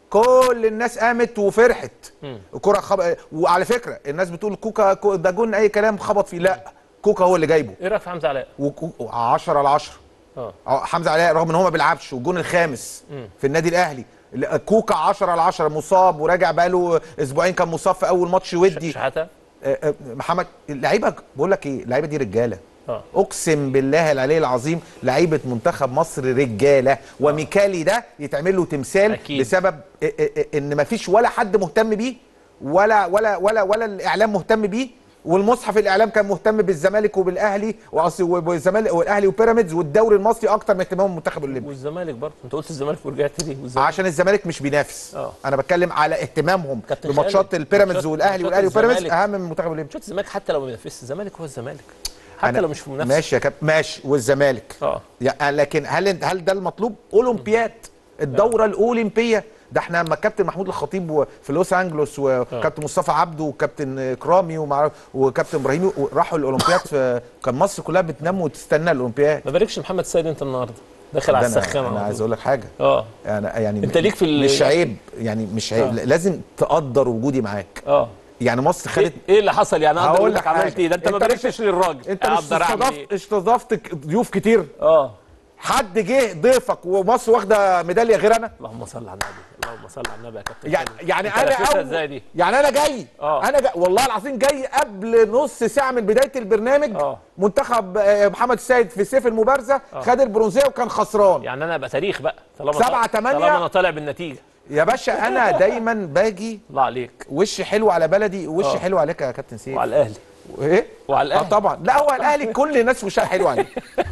كل الناس قامت وفرحت الكره خب... وعلى فكره الناس بتقول كوكا كو- ده جون اي كلام خبط فيه لا كوكا هو اللي جايبه ايه رايك في حمزه علاء؟ و10 على 10 اه حمزه علاء رغم ان هو ما بيلعبش والجون الخامس في النادي الاهلي لا، كوكا 10 على 10 مصاب وراجع بقاله اسبوعين كان مصاب في اول ماتش ودي شحاته آه، آه، محمد اللعيبه بقول لك ايه اللعيبه دي رجاله اه اقسم بالله العلي العظيم لعيبه منتخب مصر رجاله وميكالي ده يتعمل له تمثال أكيد. بسبب إ- إ- إ- ان ما فيش ولا حد مهتم بيه ولا ولا ولا ولا الاعلام مهتم بيه والمصحف الاعلام كان مهتم بالزمالك وبالاهلي وأصل- والزمالك والاهلي وبيراميدز والدوري المصري اكتر من اهتمام المنتخب الاولمبي والزمالك برضه انت قلت الزمالك ورجعت ليه والزمالك عشان الزمالك مش بينافس آه. انا بتكلم على اهتمامهم كابتن بماتشات خالد، البيراميدز ماتشات- والاهلي ماتشات والاهلي وبيراميدز الزمالك. اهم من المنتخب الاولمبي ماتشات الزمالك حتى لو ما بينافسش الزمالك هو الزمالك حتى أنا- لو مش في منافسه ماشي يا كابتن ماشي والزمالك اه يعني لكن هل هل ده المطلوب اولمبياد الدوره الاولمبيه ده احنا لما الكابتن محمود الخطيب و- في لوس انجلوس وكابتن مصطفى عبده وكابتن كرامي ومع وكابتن ابراهيمي راحوا الاولمبياد في كان مصر كلها بتنام وتستنى الاولمبياد ما باركش محمد سيد انت النهارده داخل ده على انا, السخامه أنا على عايز طول. اقول لك حاجه اه انا يعني أنت ليك في ال- مش عيب يعني مش عيب آه. لازم تقدر وجودي معاك اه يعني مصر خدت ايه إيه اللي حصل يعني اقدر هقول اقول لك لك عملت حاجة. ايه ده انت ما أنت مش- باركتش للراجل انت مش أقدر أعمل استضافت إيه؟ استضافت ضيوف كتير اه حد جه ضيفك ومصر واخده ميداليه غير انا اللهم صل على النبي اللهم صل على النبي يا كابتن يعني سامي. يعني أنت انا لفتها أول- ازاي دي يعني انا جاي آه. انا جاي والله العظيم جاي قبل نص ساعه من بدايه البرنامج آه. منتخب آه، محمد السيد في سيف المبارزه خد البرونزيه وكان خسران يعني انا ابقى تاريخ بقى طالما سبعة تمانية. طالما انا طالع بالنتيجه يا باشا انا دايما باجي الله عليك وش حلو على بلدي وش آه. حلو عليك يا كابتن سيف وعلى الاهلي ايه وعلى اه الاهلي طبعا لا هو الاهلي كل الناس وشها حلو عليه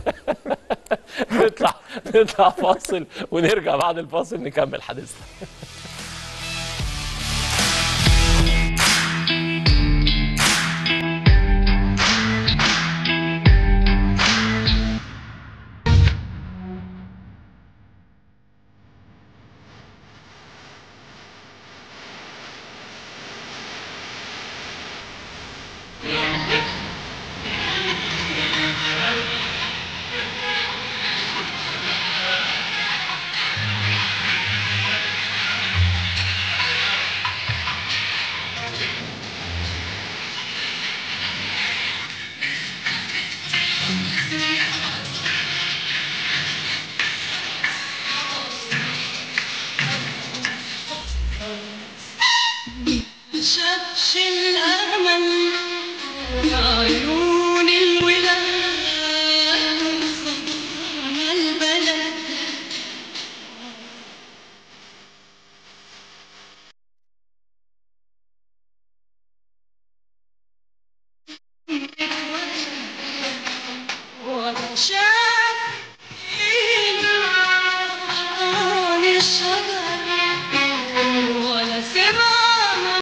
نطلع نطلع فاصل ونرجع بعد الفاصل نكمل حديثنا شافش الأمل في عيون الولاد على البلد ولا شاف عن الشجر ولا سمع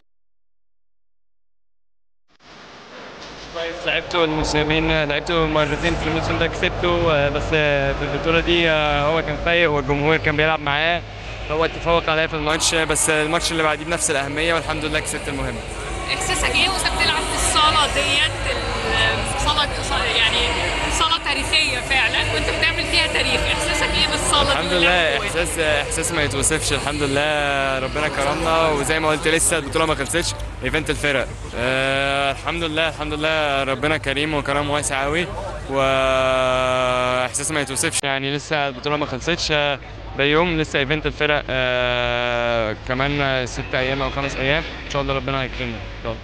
كويس لعبته الموسمين لعبته مرتين في الموسم ده كسبته آه، بس آه، في البطولة دي آه، هو كان فايق والجمهور كان بيلعب معاه هو تفوق عليا في الماتش بس الماتش اللي بعديه بنفس الأهمية والحمد لله كسبت المهم احساسك ايه وانت بتلعب في الصاله ديت ال- صاله ص- يعني صاله تاريخيه فعلا وانت بتعمل فيها تاريخ احساسك ايه بالصاله دي الحمد واللعب لله جواها؟ احساس احساس ما يتوصفش الحمد لله ربنا كرمنا وزي ما قلت لسه البطوله ما خلصتش ايفنت الفرق أه الحمد لله الحمد لله ربنا كريم وكرم واسع قوي واحساس ما يتوصفش يعني لسه البطوله ما خلصتش آه، ده يوم لسه ايفنت الفرق أه كمان ست ايام او خمس ايام ان شاء الله ربنا هيكرمنا ان شاء الله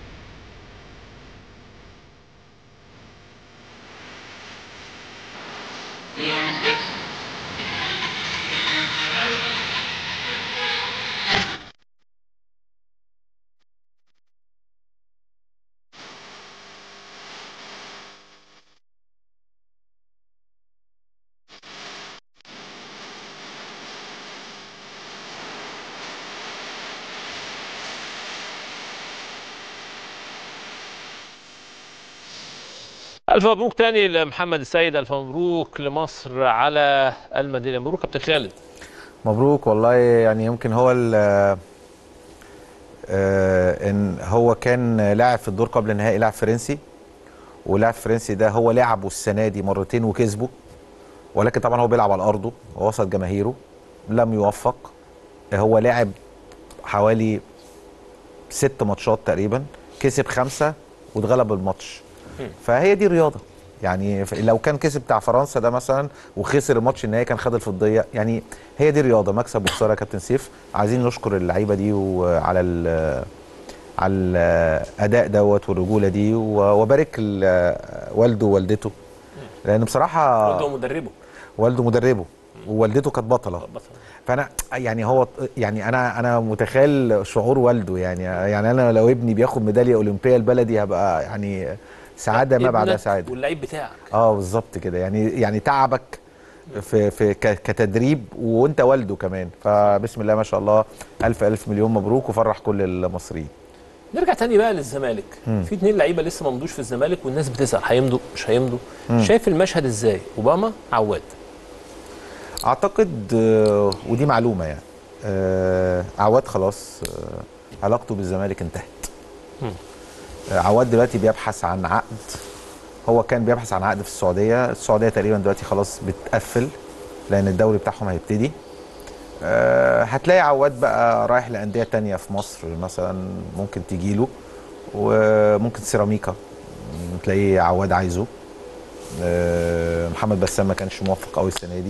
الف مبروك تاني لمحمد السيد الف مبروك لمصر على المدينه مبروك كابتن خالد مبروك والله يعني يمكن هو ال آه، ان هو كان لاعب في الدور قبل النهائي لاعب فرنسي ولاعب فرنسي ده هو لعبه السنه دي مرتين وكسبه ولكن طبعا هو بيلعب على ارضه ووسط جماهيره لم يوفق هو لعب حوالي ست ماتشات تقريبا كسب خمسه واتغلب الماتش فهي دي رياضه يعني ف- لو كان كسب بتاع فرنسا ده مثلا وخسر الماتش النهائي كان خد الفضيه يعني هي دي رياضه مكسب وخساره يا كابتن سيف عايزين نشكر اللعيبه دي وعلى ال على الاداء دوت والرجوله دي و- وبارك ل- والده ووالدته لان بصراحه والده ومدربه والده مدربه ووالدته كانت بطله بطل. فانا يعني هو يعني انا انا متخيل شعور والده يعني يعني انا لو ابني بياخد ميداليه اولمبيه البلدي هبقى يعني سعاده ما بعدها ابنك سعاده واللعيب بتاعك اه بالظبط كده يعني يعني تعبك في في ك- كتدريب وانت والده كمان فبسم الله ما شاء الله الف الف مليون مبروك وفرح كل المصريين نرجع تاني بقى للزمالك مم. في اتنين لعيبه لسه ما مضوش في الزمالك والناس بتسال هيمضوا مش هيمضوا مم. شايف المشهد ازاي اوباما عواد اعتقد آه، ودي معلومه يعني آه، عواد خلاص آه، علاقته بالزمالك انتهت مم. آه، عواد دلوقتي بيبحث عن عقد هو كان بيبحث عن عقد في السعوديه السعوديه تقريبا دلوقتي خلاص بتقفل لان الدوري بتاعهم هيبتدي آه، هتلاقي عواد بقى رايح لانديه تانية في مصر مثلا ممكن تجيله وممكن سيراميكا تلاقيه عواد عايزه آه، محمد بسام ما كانش موفق قوي السنه دي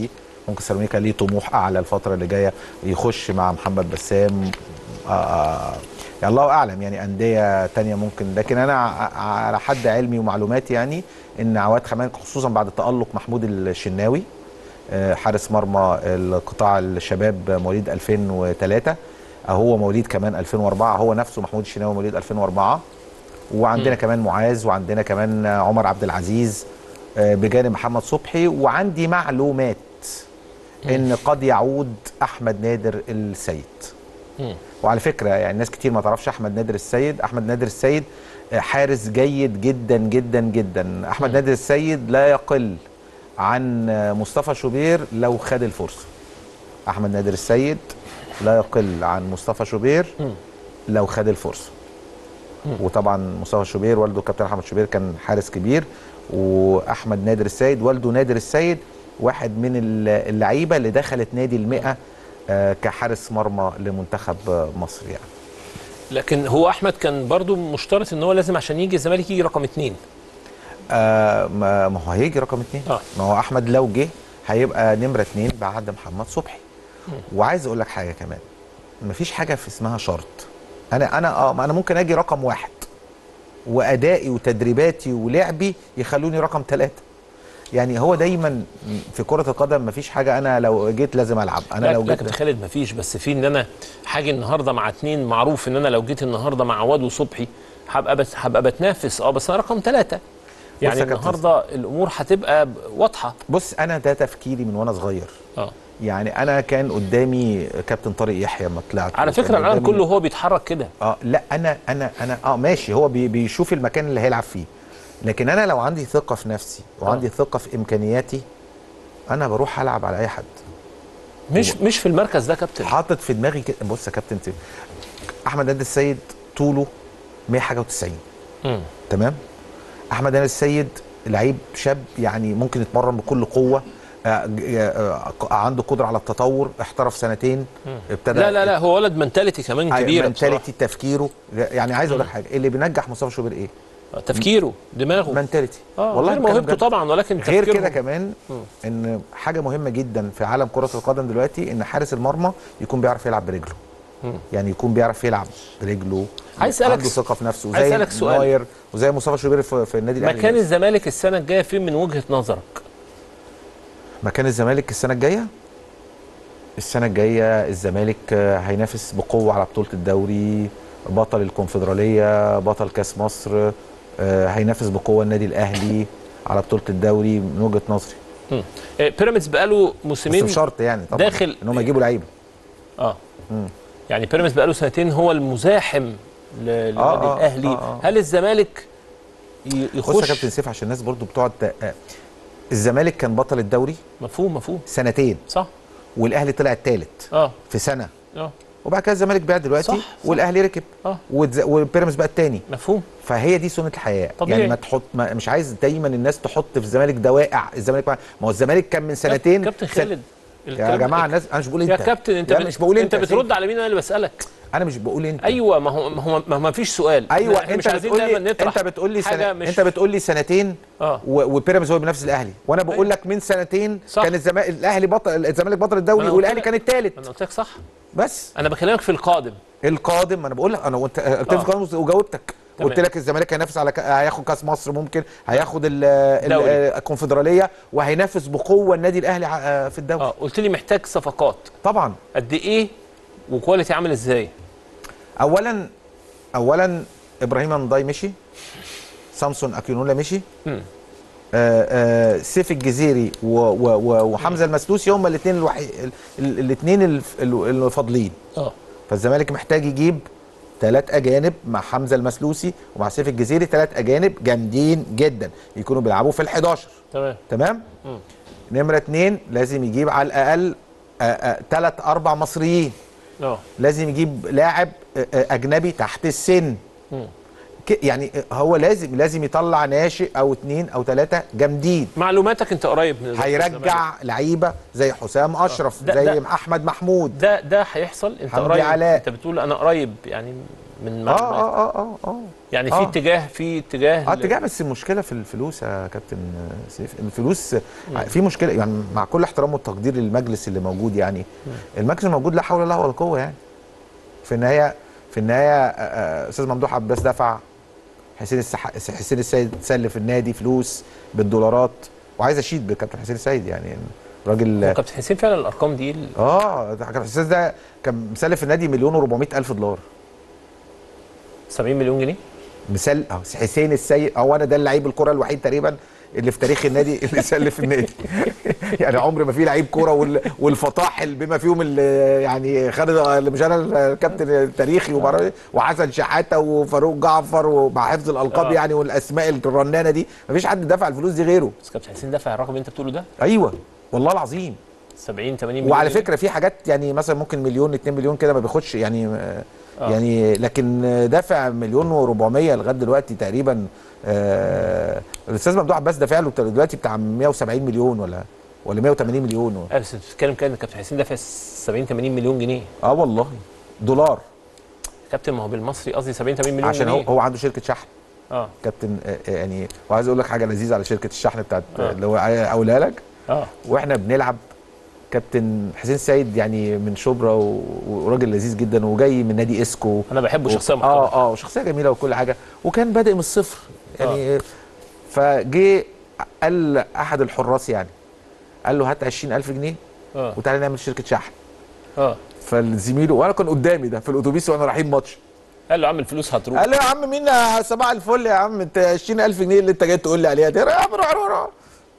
ممكن سيراميكا ليه طموح اعلى الفتره اللي جايه يخش مع محمد بسام آه، آه، يعني الله اعلم يعني انديه تانية ممكن لكن انا ع- على حد علمي ومعلوماتي يعني ان عواد خمان خصوصا بعد تالق محمود الشناوي آه، حارس مرمى القطاع الشباب مواليد 2003 آه، هو مواليد كمان 2004 هو نفسه محمود الشناوي مواليد 2004 وعندنا مم. كمان معاذ وعندنا كمان عمر عبد العزيز آه، بجانب محمد صبحي وعندي معلومات ان قد يعود احمد نادر السيد مم. وعلى فكره يعني ناس كتير ما تعرفش احمد نادر السيد احمد نادر السيد آه، حارس جيد جدا جدا جدا احمد نادر السيد لا يقل عن آه، مصطفى شوبير لو خد الفرصه احمد نادر السيد لا يقل عن مصطفى شوبير مم. لو خد الفرصه مم. وطبعا مصطفى شوبير والده كابتن احمد شوبير كان حارس كبير واحمد نادر السيد والده نادر السيد واحد من الل- اللعيبه اللي دخلت نادي المئة آه، كحارس مرمى لمنتخب آه، مصر يعني لكن هو احمد كان برضو مشترط ان هو لازم عشان يجي الزمالك يجي رقم اتنين آه ما ما هو هيجي رقم اتنين آه. ما هو احمد لو جه هيبقى نمره اتنين بعد محمد صبحي وعايز اقول لك حاجه كمان مفيش حاجه في اسمها شرط انا انا اه ما انا ممكن اجي رقم واحد وادائي وتدريباتي ولعبي يخلوني رقم ثلاثة يعني هو دايما في كره القدم مفيش حاجه انا لو جيت لازم العب انا لا لو لا جيت كابتن خالد مفيش بس في ان انا حاجه النهارده مع اتنين معروف ان انا لو جيت النهارده مع عواد وصبحي هبقى بس هبقى بتنافس اه بس انا رقم ثلاثه يعني يا كابتن. النهارده الامور هتبقى ب- واضحه بص انا ده تفكيري من وانا صغير اه يعني انا كان قدامي كابتن طارق يحيى لما طلعت على وكان فكره العالم قدامي- كله هو بيتحرك كده اه لا انا انا انا اه ماشي هو بي بيشوف المكان اللي هيلعب فيه لكن انا لو عندي ثقه في نفسي وعندي ثقه في امكانياتي انا بروح العب على اي حد مش مش في المركز ده كابتن حاطط في دماغي كده بص يا كابتن انت- احمد نادي السيد طوله 100 حاجه و90 مم. تمام احمد نادي السيد لعيب شاب يعني ممكن يتمرن بكل قوه آه، ج- آه، آه، عنده قدره على التطور احترف سنتين ابتدى لا لا لا هو ولد منتاليتي كمان كبيره بصراحه منتاليتي تفكيره يعني عايز اقول لك حاجه اللي بينجح مصطفى شوبير ايه؟ تفكيره دماغه منتاليتي اه والله غير الكلام موهبته جد. طبعا ولكن غير تفكيرهم. كده كمان ان حاجه مهمه جدا في عالم كره القدم دلوقتي ان حارس المرمى يكون بيعرف يلعب برجله مم. يعني يكون بيعرف يلعب برجله عايز أسألك عنده س- ثقه في نفسه عايز زي أسألك سؤال. ناير وزي مصطفى شوبير في, في النادي الاهلي مكان الزمالك السنه الجايه فين من وجهه نظرك مكان الزمالك السنه الجايه السنه الجايه الزمالك آه، هينافس بقوه على بطوله الدوري بطل الكونفدراليه بطل كاس مصر آه، هينافس بقوه النادي الاهلي على بطوله الدوري من وجهه نظري مم. آه، بيراميدز بقاله بس موسمين بشرط يعني طبعا داخل ان هم يجيبوا لعيبه اه يعني بيراميدز بقاله سنتين هو المزاحم ل- للنادي آه، الاهلي آه، آه. هل الزمالك ي- بص يا يخش كابتن سيف عشان الناس برضو بتقعد ت- آه، الزمالك كان بطل الدوري مفهوم مفهوم سنتين صح والاهلي طلع الثالث اه في سنه اه وبعد كده الزمالك بعد دلوقتي صح، صح. والاهلي ركب اه والز- وبيراميدز بقى الثاني مفهوم فهي دي سنه الحياه طبيعي. يعني ما تحط ما مش عايز دايما الناس تحط في الزمالك دوائع الزمالك ما ما هو الزمالك كان من سنتين كابتن سن- خالد يا الكلام جماعه ده- الناس انا مش بقول انت يا كابتن انت لا بت- مش بقول انت انت يا سيدي. بترد على مين انا اللي بسالك انا مش بقول انت ايوه ما هو ما هو ما, هو ما فيش سؤال ايوه احنا انت مش عايزين بتقول دايما لي نطرح انت بتقول لي حاجه سنة مش انت بتقول لي سنتين اه و- وبيراميدز هو بينافس الاهلي وانا بقول لك من سنتين صح. كان الزمالك الاهلي بطل الزمالك بطل الدوري ما أنا قلت والاهلي لك- كان الثالث انا قلت لك صح بس انا بكلمك في القادم القادم ما انا بقول لك انا وانت قلت لي آه. القادم وجاوبتك تمام. قلت لك الزمالك هينافس على ك... هياخد كاس مصر ممكن هياخد ال... ال... دوري. الكونفدراليه وهينافس بقوه النادي الاهلي ع- في الدوري اه قلت لي محتاج صفقات طبعا قد ايه وكواليتي عامل ازاي اولا اولا ابراهيم انضاي مشي سامسون اكينولا مشي مم. آه آه سيف الجزيري و و و وحمزه المسلوسي هم الاثنين الوحي... الاثنين اللي فاضلين اه فالزمالك محتاج يجيب ثلاث اجانب مع حمزه المسلوسي ومع سيف الجزيري ثلاث اجانب جامدين جدا يكونوا بيلعبوا في ال11 تمام تمام مم. نمره اثنين لازم يجيب على الاقل ثلاث اربع مصريين اه لازم يجيب لاعب آه، آه، اجنبي تحت السن مم. ك- يعني آه، هو لازم لازم يطلع ناشئ او اثنين او ثلاثه جامدين معلوماتك انت قريب من الزمالك. هيرجع لعيبه زي حسام اشرف ده- زي ده- احمد محمود ده ده هيحصل انت حمدي قريب علاء. انت بتقول انا قريب يعني من اه معلومات اه اه اه اه يعني في آه. اتجاه في اتجاه اه ل- اتجاه بس المشكله في الفلوس يا كابتن سيف الفلوس في مشكله يعني مع كل احترام والتقدير للمجلس اللي موجود يعني المجلس الموجود لا حول له ولا قوه يعني في النهايه في النهايه آه، آه، استاذ ممدوح عباس دفع حسين السح... حسين السيد سلف النادي فلوس بالدولارات وعايز اشيد بكابتن حسين السيد يعني راجل هو كابتن حسين فعلا الارقام دي ال- اه ده كابتن حسين ده كان مسلف النادي مليون و400 الف دولار 70 مليون جنيه مثال اه حسين السيد هو انا ده اللعيب الكره الوحيد تقريبا اللي في تاريخ النادي اللي سلف النادي يعني عمر ما في لعيب كوره وال- والفطاحل بما فيهم اللي يعني خالد اللي مش انا الكابتن التاريخي وبر- وحسن شحاته وفاروق جعفر ومع حفظ الالقاب آه. يعني والاسماء الرنانه دي ما فيش حد دفع الفلوس دي غيره بس كابتن حسين دفع الرقم اللي انت بتقوله ده ايوه والله العظيم 70 80 مليون وعلى جنيه؟ فكره في حاجات يعني مثلا ممكن مليون 2 مليون كده ما بياخدش يعني آه. آه. يعني لكن دافع مليون و400 لغايه دلوقتي تقريبا آه الاستاذ ممدوح عباس دافع له دلوقتي بتاع 170 مليون ولا ولا 180 مليون و... اه بس بتتكلم كده ان كابتن حسين دافع 70 80 مليون جنيه اه والله دولار كابتن ما هو بالمصري قصدي 70 80 مليون عشان هو جنيه هو عنده شركه شحن اه كابتن آه آه، يعني وعايز اقول لك حاجه لذيذه على شركه الشحن بتاعت آه. اللي هو اقولها لك اه واحنا بنلعب كابتن حسين سيد يعني من شبرا و- وراجل لذيذ جدا وجاي من نادي اسكو انا بحبه و- شخصيه محترمه اه اه وشخصيه جميله وكل حاجه وكان بادئ من الصفر يعني فجه قال احد الحراس يعني قال له هات 20000 جنيه اه وتعالى نعمل شركه شحن اه فالزميله وانا كان قدامي ده في الاتوبيس وانا رايحين ماتش قال له عم الفلوس هتروح قال له يا عم مين يا صباح الفل يا عم انت 20000 جنيه اللي انت جاي تقول لي عليها دي يا عم روح روح روح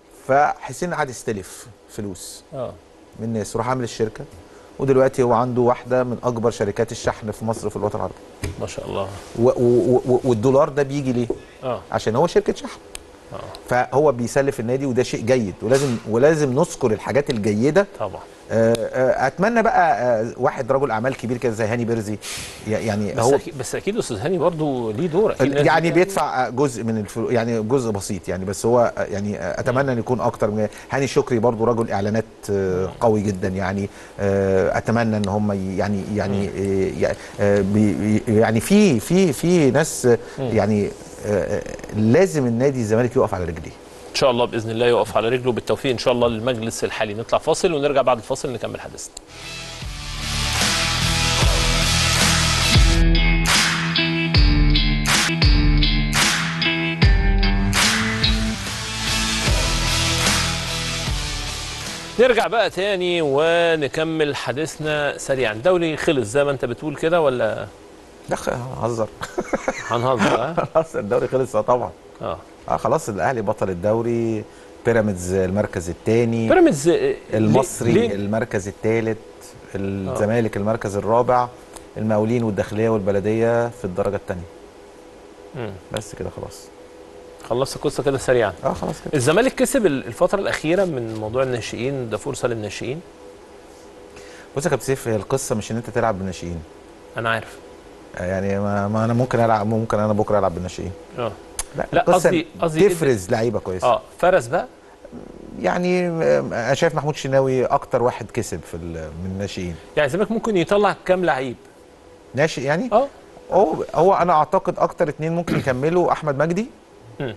فحسين قعد يستلف فلوس اه من الناس وراح عامل الشركه ودلوقتي هو عنده واحده من اكبر شركات الشحن في مصر في الوطن العربي ما شاء الله و و و والدولار ده بيجي ليه؟ اه عشان هو شركه شحن اه فهو بيسلف النادي وده شيء جيد ولازم ولازم نذكر الحاجات الجيده طبعا آه، آه، اتمنى بقى آه، واحد رجل اعمال كبير كده زي هاني بيرزي ي- يعني بس هو أكيد بس اكيد استاذ هاني برضه ليه دور اكيد لازم يعني بيدفع جزء من الفلوس يعني جزء بسيط يعني بس هو يعني اتمنى ان يكون اكتر من هاني شكري برضو رجل اعلانات آه، قوي جدا يعني آه، اتمنى ان هم ي- يعني يعني آه، آه، بي- يعني في في في ناس آه، يعني آه، آه، لازم النادي الزمالك يقف على رجليه ان شاء الله باذن الله يقف على رجله بالتوفيق ان شاء الله للمجلس الحالي نطلع فاصل ونرجع بعد الفاصل نكمل حديثنا نرجع بقى تاني ونكمل حديثنا سريعا دوري خلص زي ما انت بتقول كده ولا ده هزر هنهزر ها خلاص الدوري خلص اه طبعا اه اه خلاص الاهلي بطل الدوري بيراميدز المركز الثاني بيراميدز آه، المصري ليه- ليه- المركز الثالث الزمالك المركز الرابع المقاولين والداخليه والبلديه في الدرجه الثانيه مم. بس كده خلاص خلصت القصه كده سريعا اه خلاص كده الزمالك كسب الفتره الاخيره من موضوع الناشئين ده فرصه للناشئين بص يا كابتن سيف هي القصه مش ان انت تلعب بالناشئين انا عارف آه، يعني ما, ما انا ممكن العب ممكن انا بكره العب بالناشئين اه لا, لا، القصة قصدي- قصدي تفرز لعيبه كويسه اه فرس بقى يعني آه، انا شايف محمود شناوي اكتر واحد كسب في ال- من الناشئين يعني الزمالك ممكن يطلع كام لعيب ناشئ يعني اه هو هو انا اعتقد اكتر اتنين ممكن يكملوا احمد مجدي مم.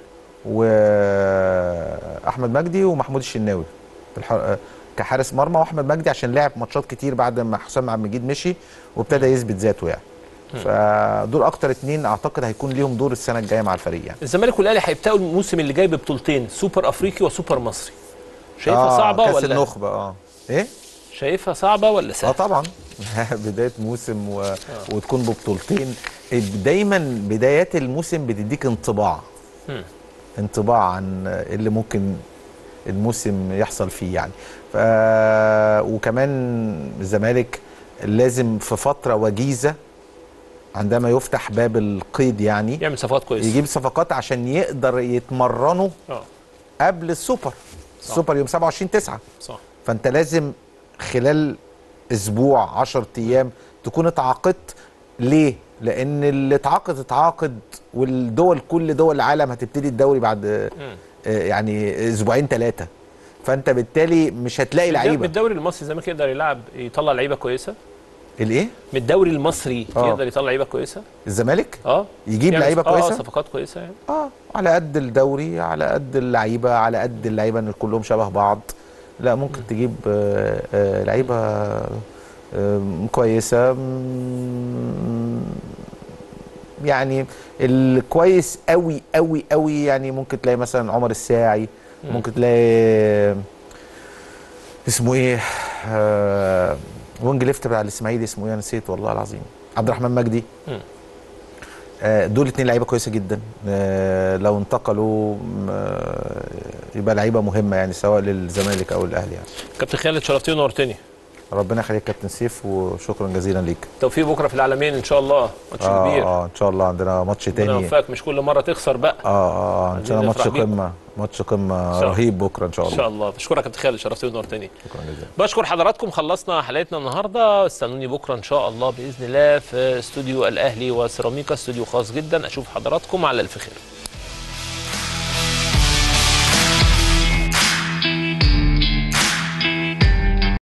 واحمد مجدي ومحمود الشناوي في الح... كحارس مرمى واحمد مجدي عشان لعب ماتشات كتير بعد ما حسام عبد المجيد مشي وابتدى يثبت ذاته يعني فدول اكتر اتنين اعتقد هيكون ليهم دور السنه الجايه مع الفريق يعني الزمالك والاهلي هيبداوا الموسم اللي جاي ببطولتين سوبر افريقي وسوبر مصري شايفها صعبه كاس ولا النخبه اه ايه شايفها صعبه ولا اه سهله طبعا بدايه موسم و... وتكون ببطولتين دايما بدايات الموسم بتديك انطباع مم. انطباع عن اللي ممكن الموسم يحصل فيه يعني ف... وكمان الزمالك لازم في فتره وجيزه عندما يفتح باب القيد يعني يعمل صفقات كويسه يجيب صفقات عشان يقدر يتمرنوا اه قبل السوبر السوبر يوم 27 9 صح فانت لازم خلال اسبوع 10 ايام تكون اتعاقدت ليه لان اللي اتعاقد اتعاقد والدول كل دول العالم هتبتدي الدوري بعد آه، يعني اسبوعين ثلاثه فانت بالتالي مش هتلاقي لعيبه بالدوري المصري الزمالك يقدر يلعب يطلع لعيبه كويسه الايه من الدوري المصري آه. يقدر يطلع لعيبه كويسه الزمالك اه يجيب يعمل- لعيبه اه كويسه صفقات كويسه يعني اه على قد الدوري على قد اللعيبه على قد اللعيبه ان كلهم شبه بعض لا ممكن تجيب آه، آه، لعيبه آه، كويسه مم، يعني الكويس قوي قوي قوي يعني ممكن تلاقي مثلا عمر الساعي ممكن تلاقي اسمه ايه آه وينج ليفت بتاع الاسماعيلي اسمه ايه أنا نسيت والله العظيم عبد الرحمن مجدي مم. آه، دول اتنين لعيبه كويسه جدا آه، لو انتقلوا م- آه، يبقى لعيبه مهمه يعني سواء للزمالك او الاهلي يعني كابتن خالد شرفتني ونورتني ربنا يخليك كابتن سيف وشكرا جزيلا ليك توفيق بكره في العالمين ان شاء الله ماتش اه كبير اه ان شاء الله عندنا ماتش ربنا تاني يوفقك مش كل مره تخسر بقى اه اه اه ان شاء الله عايزين ماتش نفرح بيكم. قمه ماتش قمه شاء الله. رهيب بكره ان شاء ان الله شاء الله بشكرك يا كابتن خالد شرفتني ونورتني شكرا جزيلا بشكر حضراتكم خلصنا حلقتنا النهارده استنوني بكره ان شاء الله باذن الله في استوديو الاهلي وسيراميكا استوديو خاص جدا اشوف حضراتكم على الف خير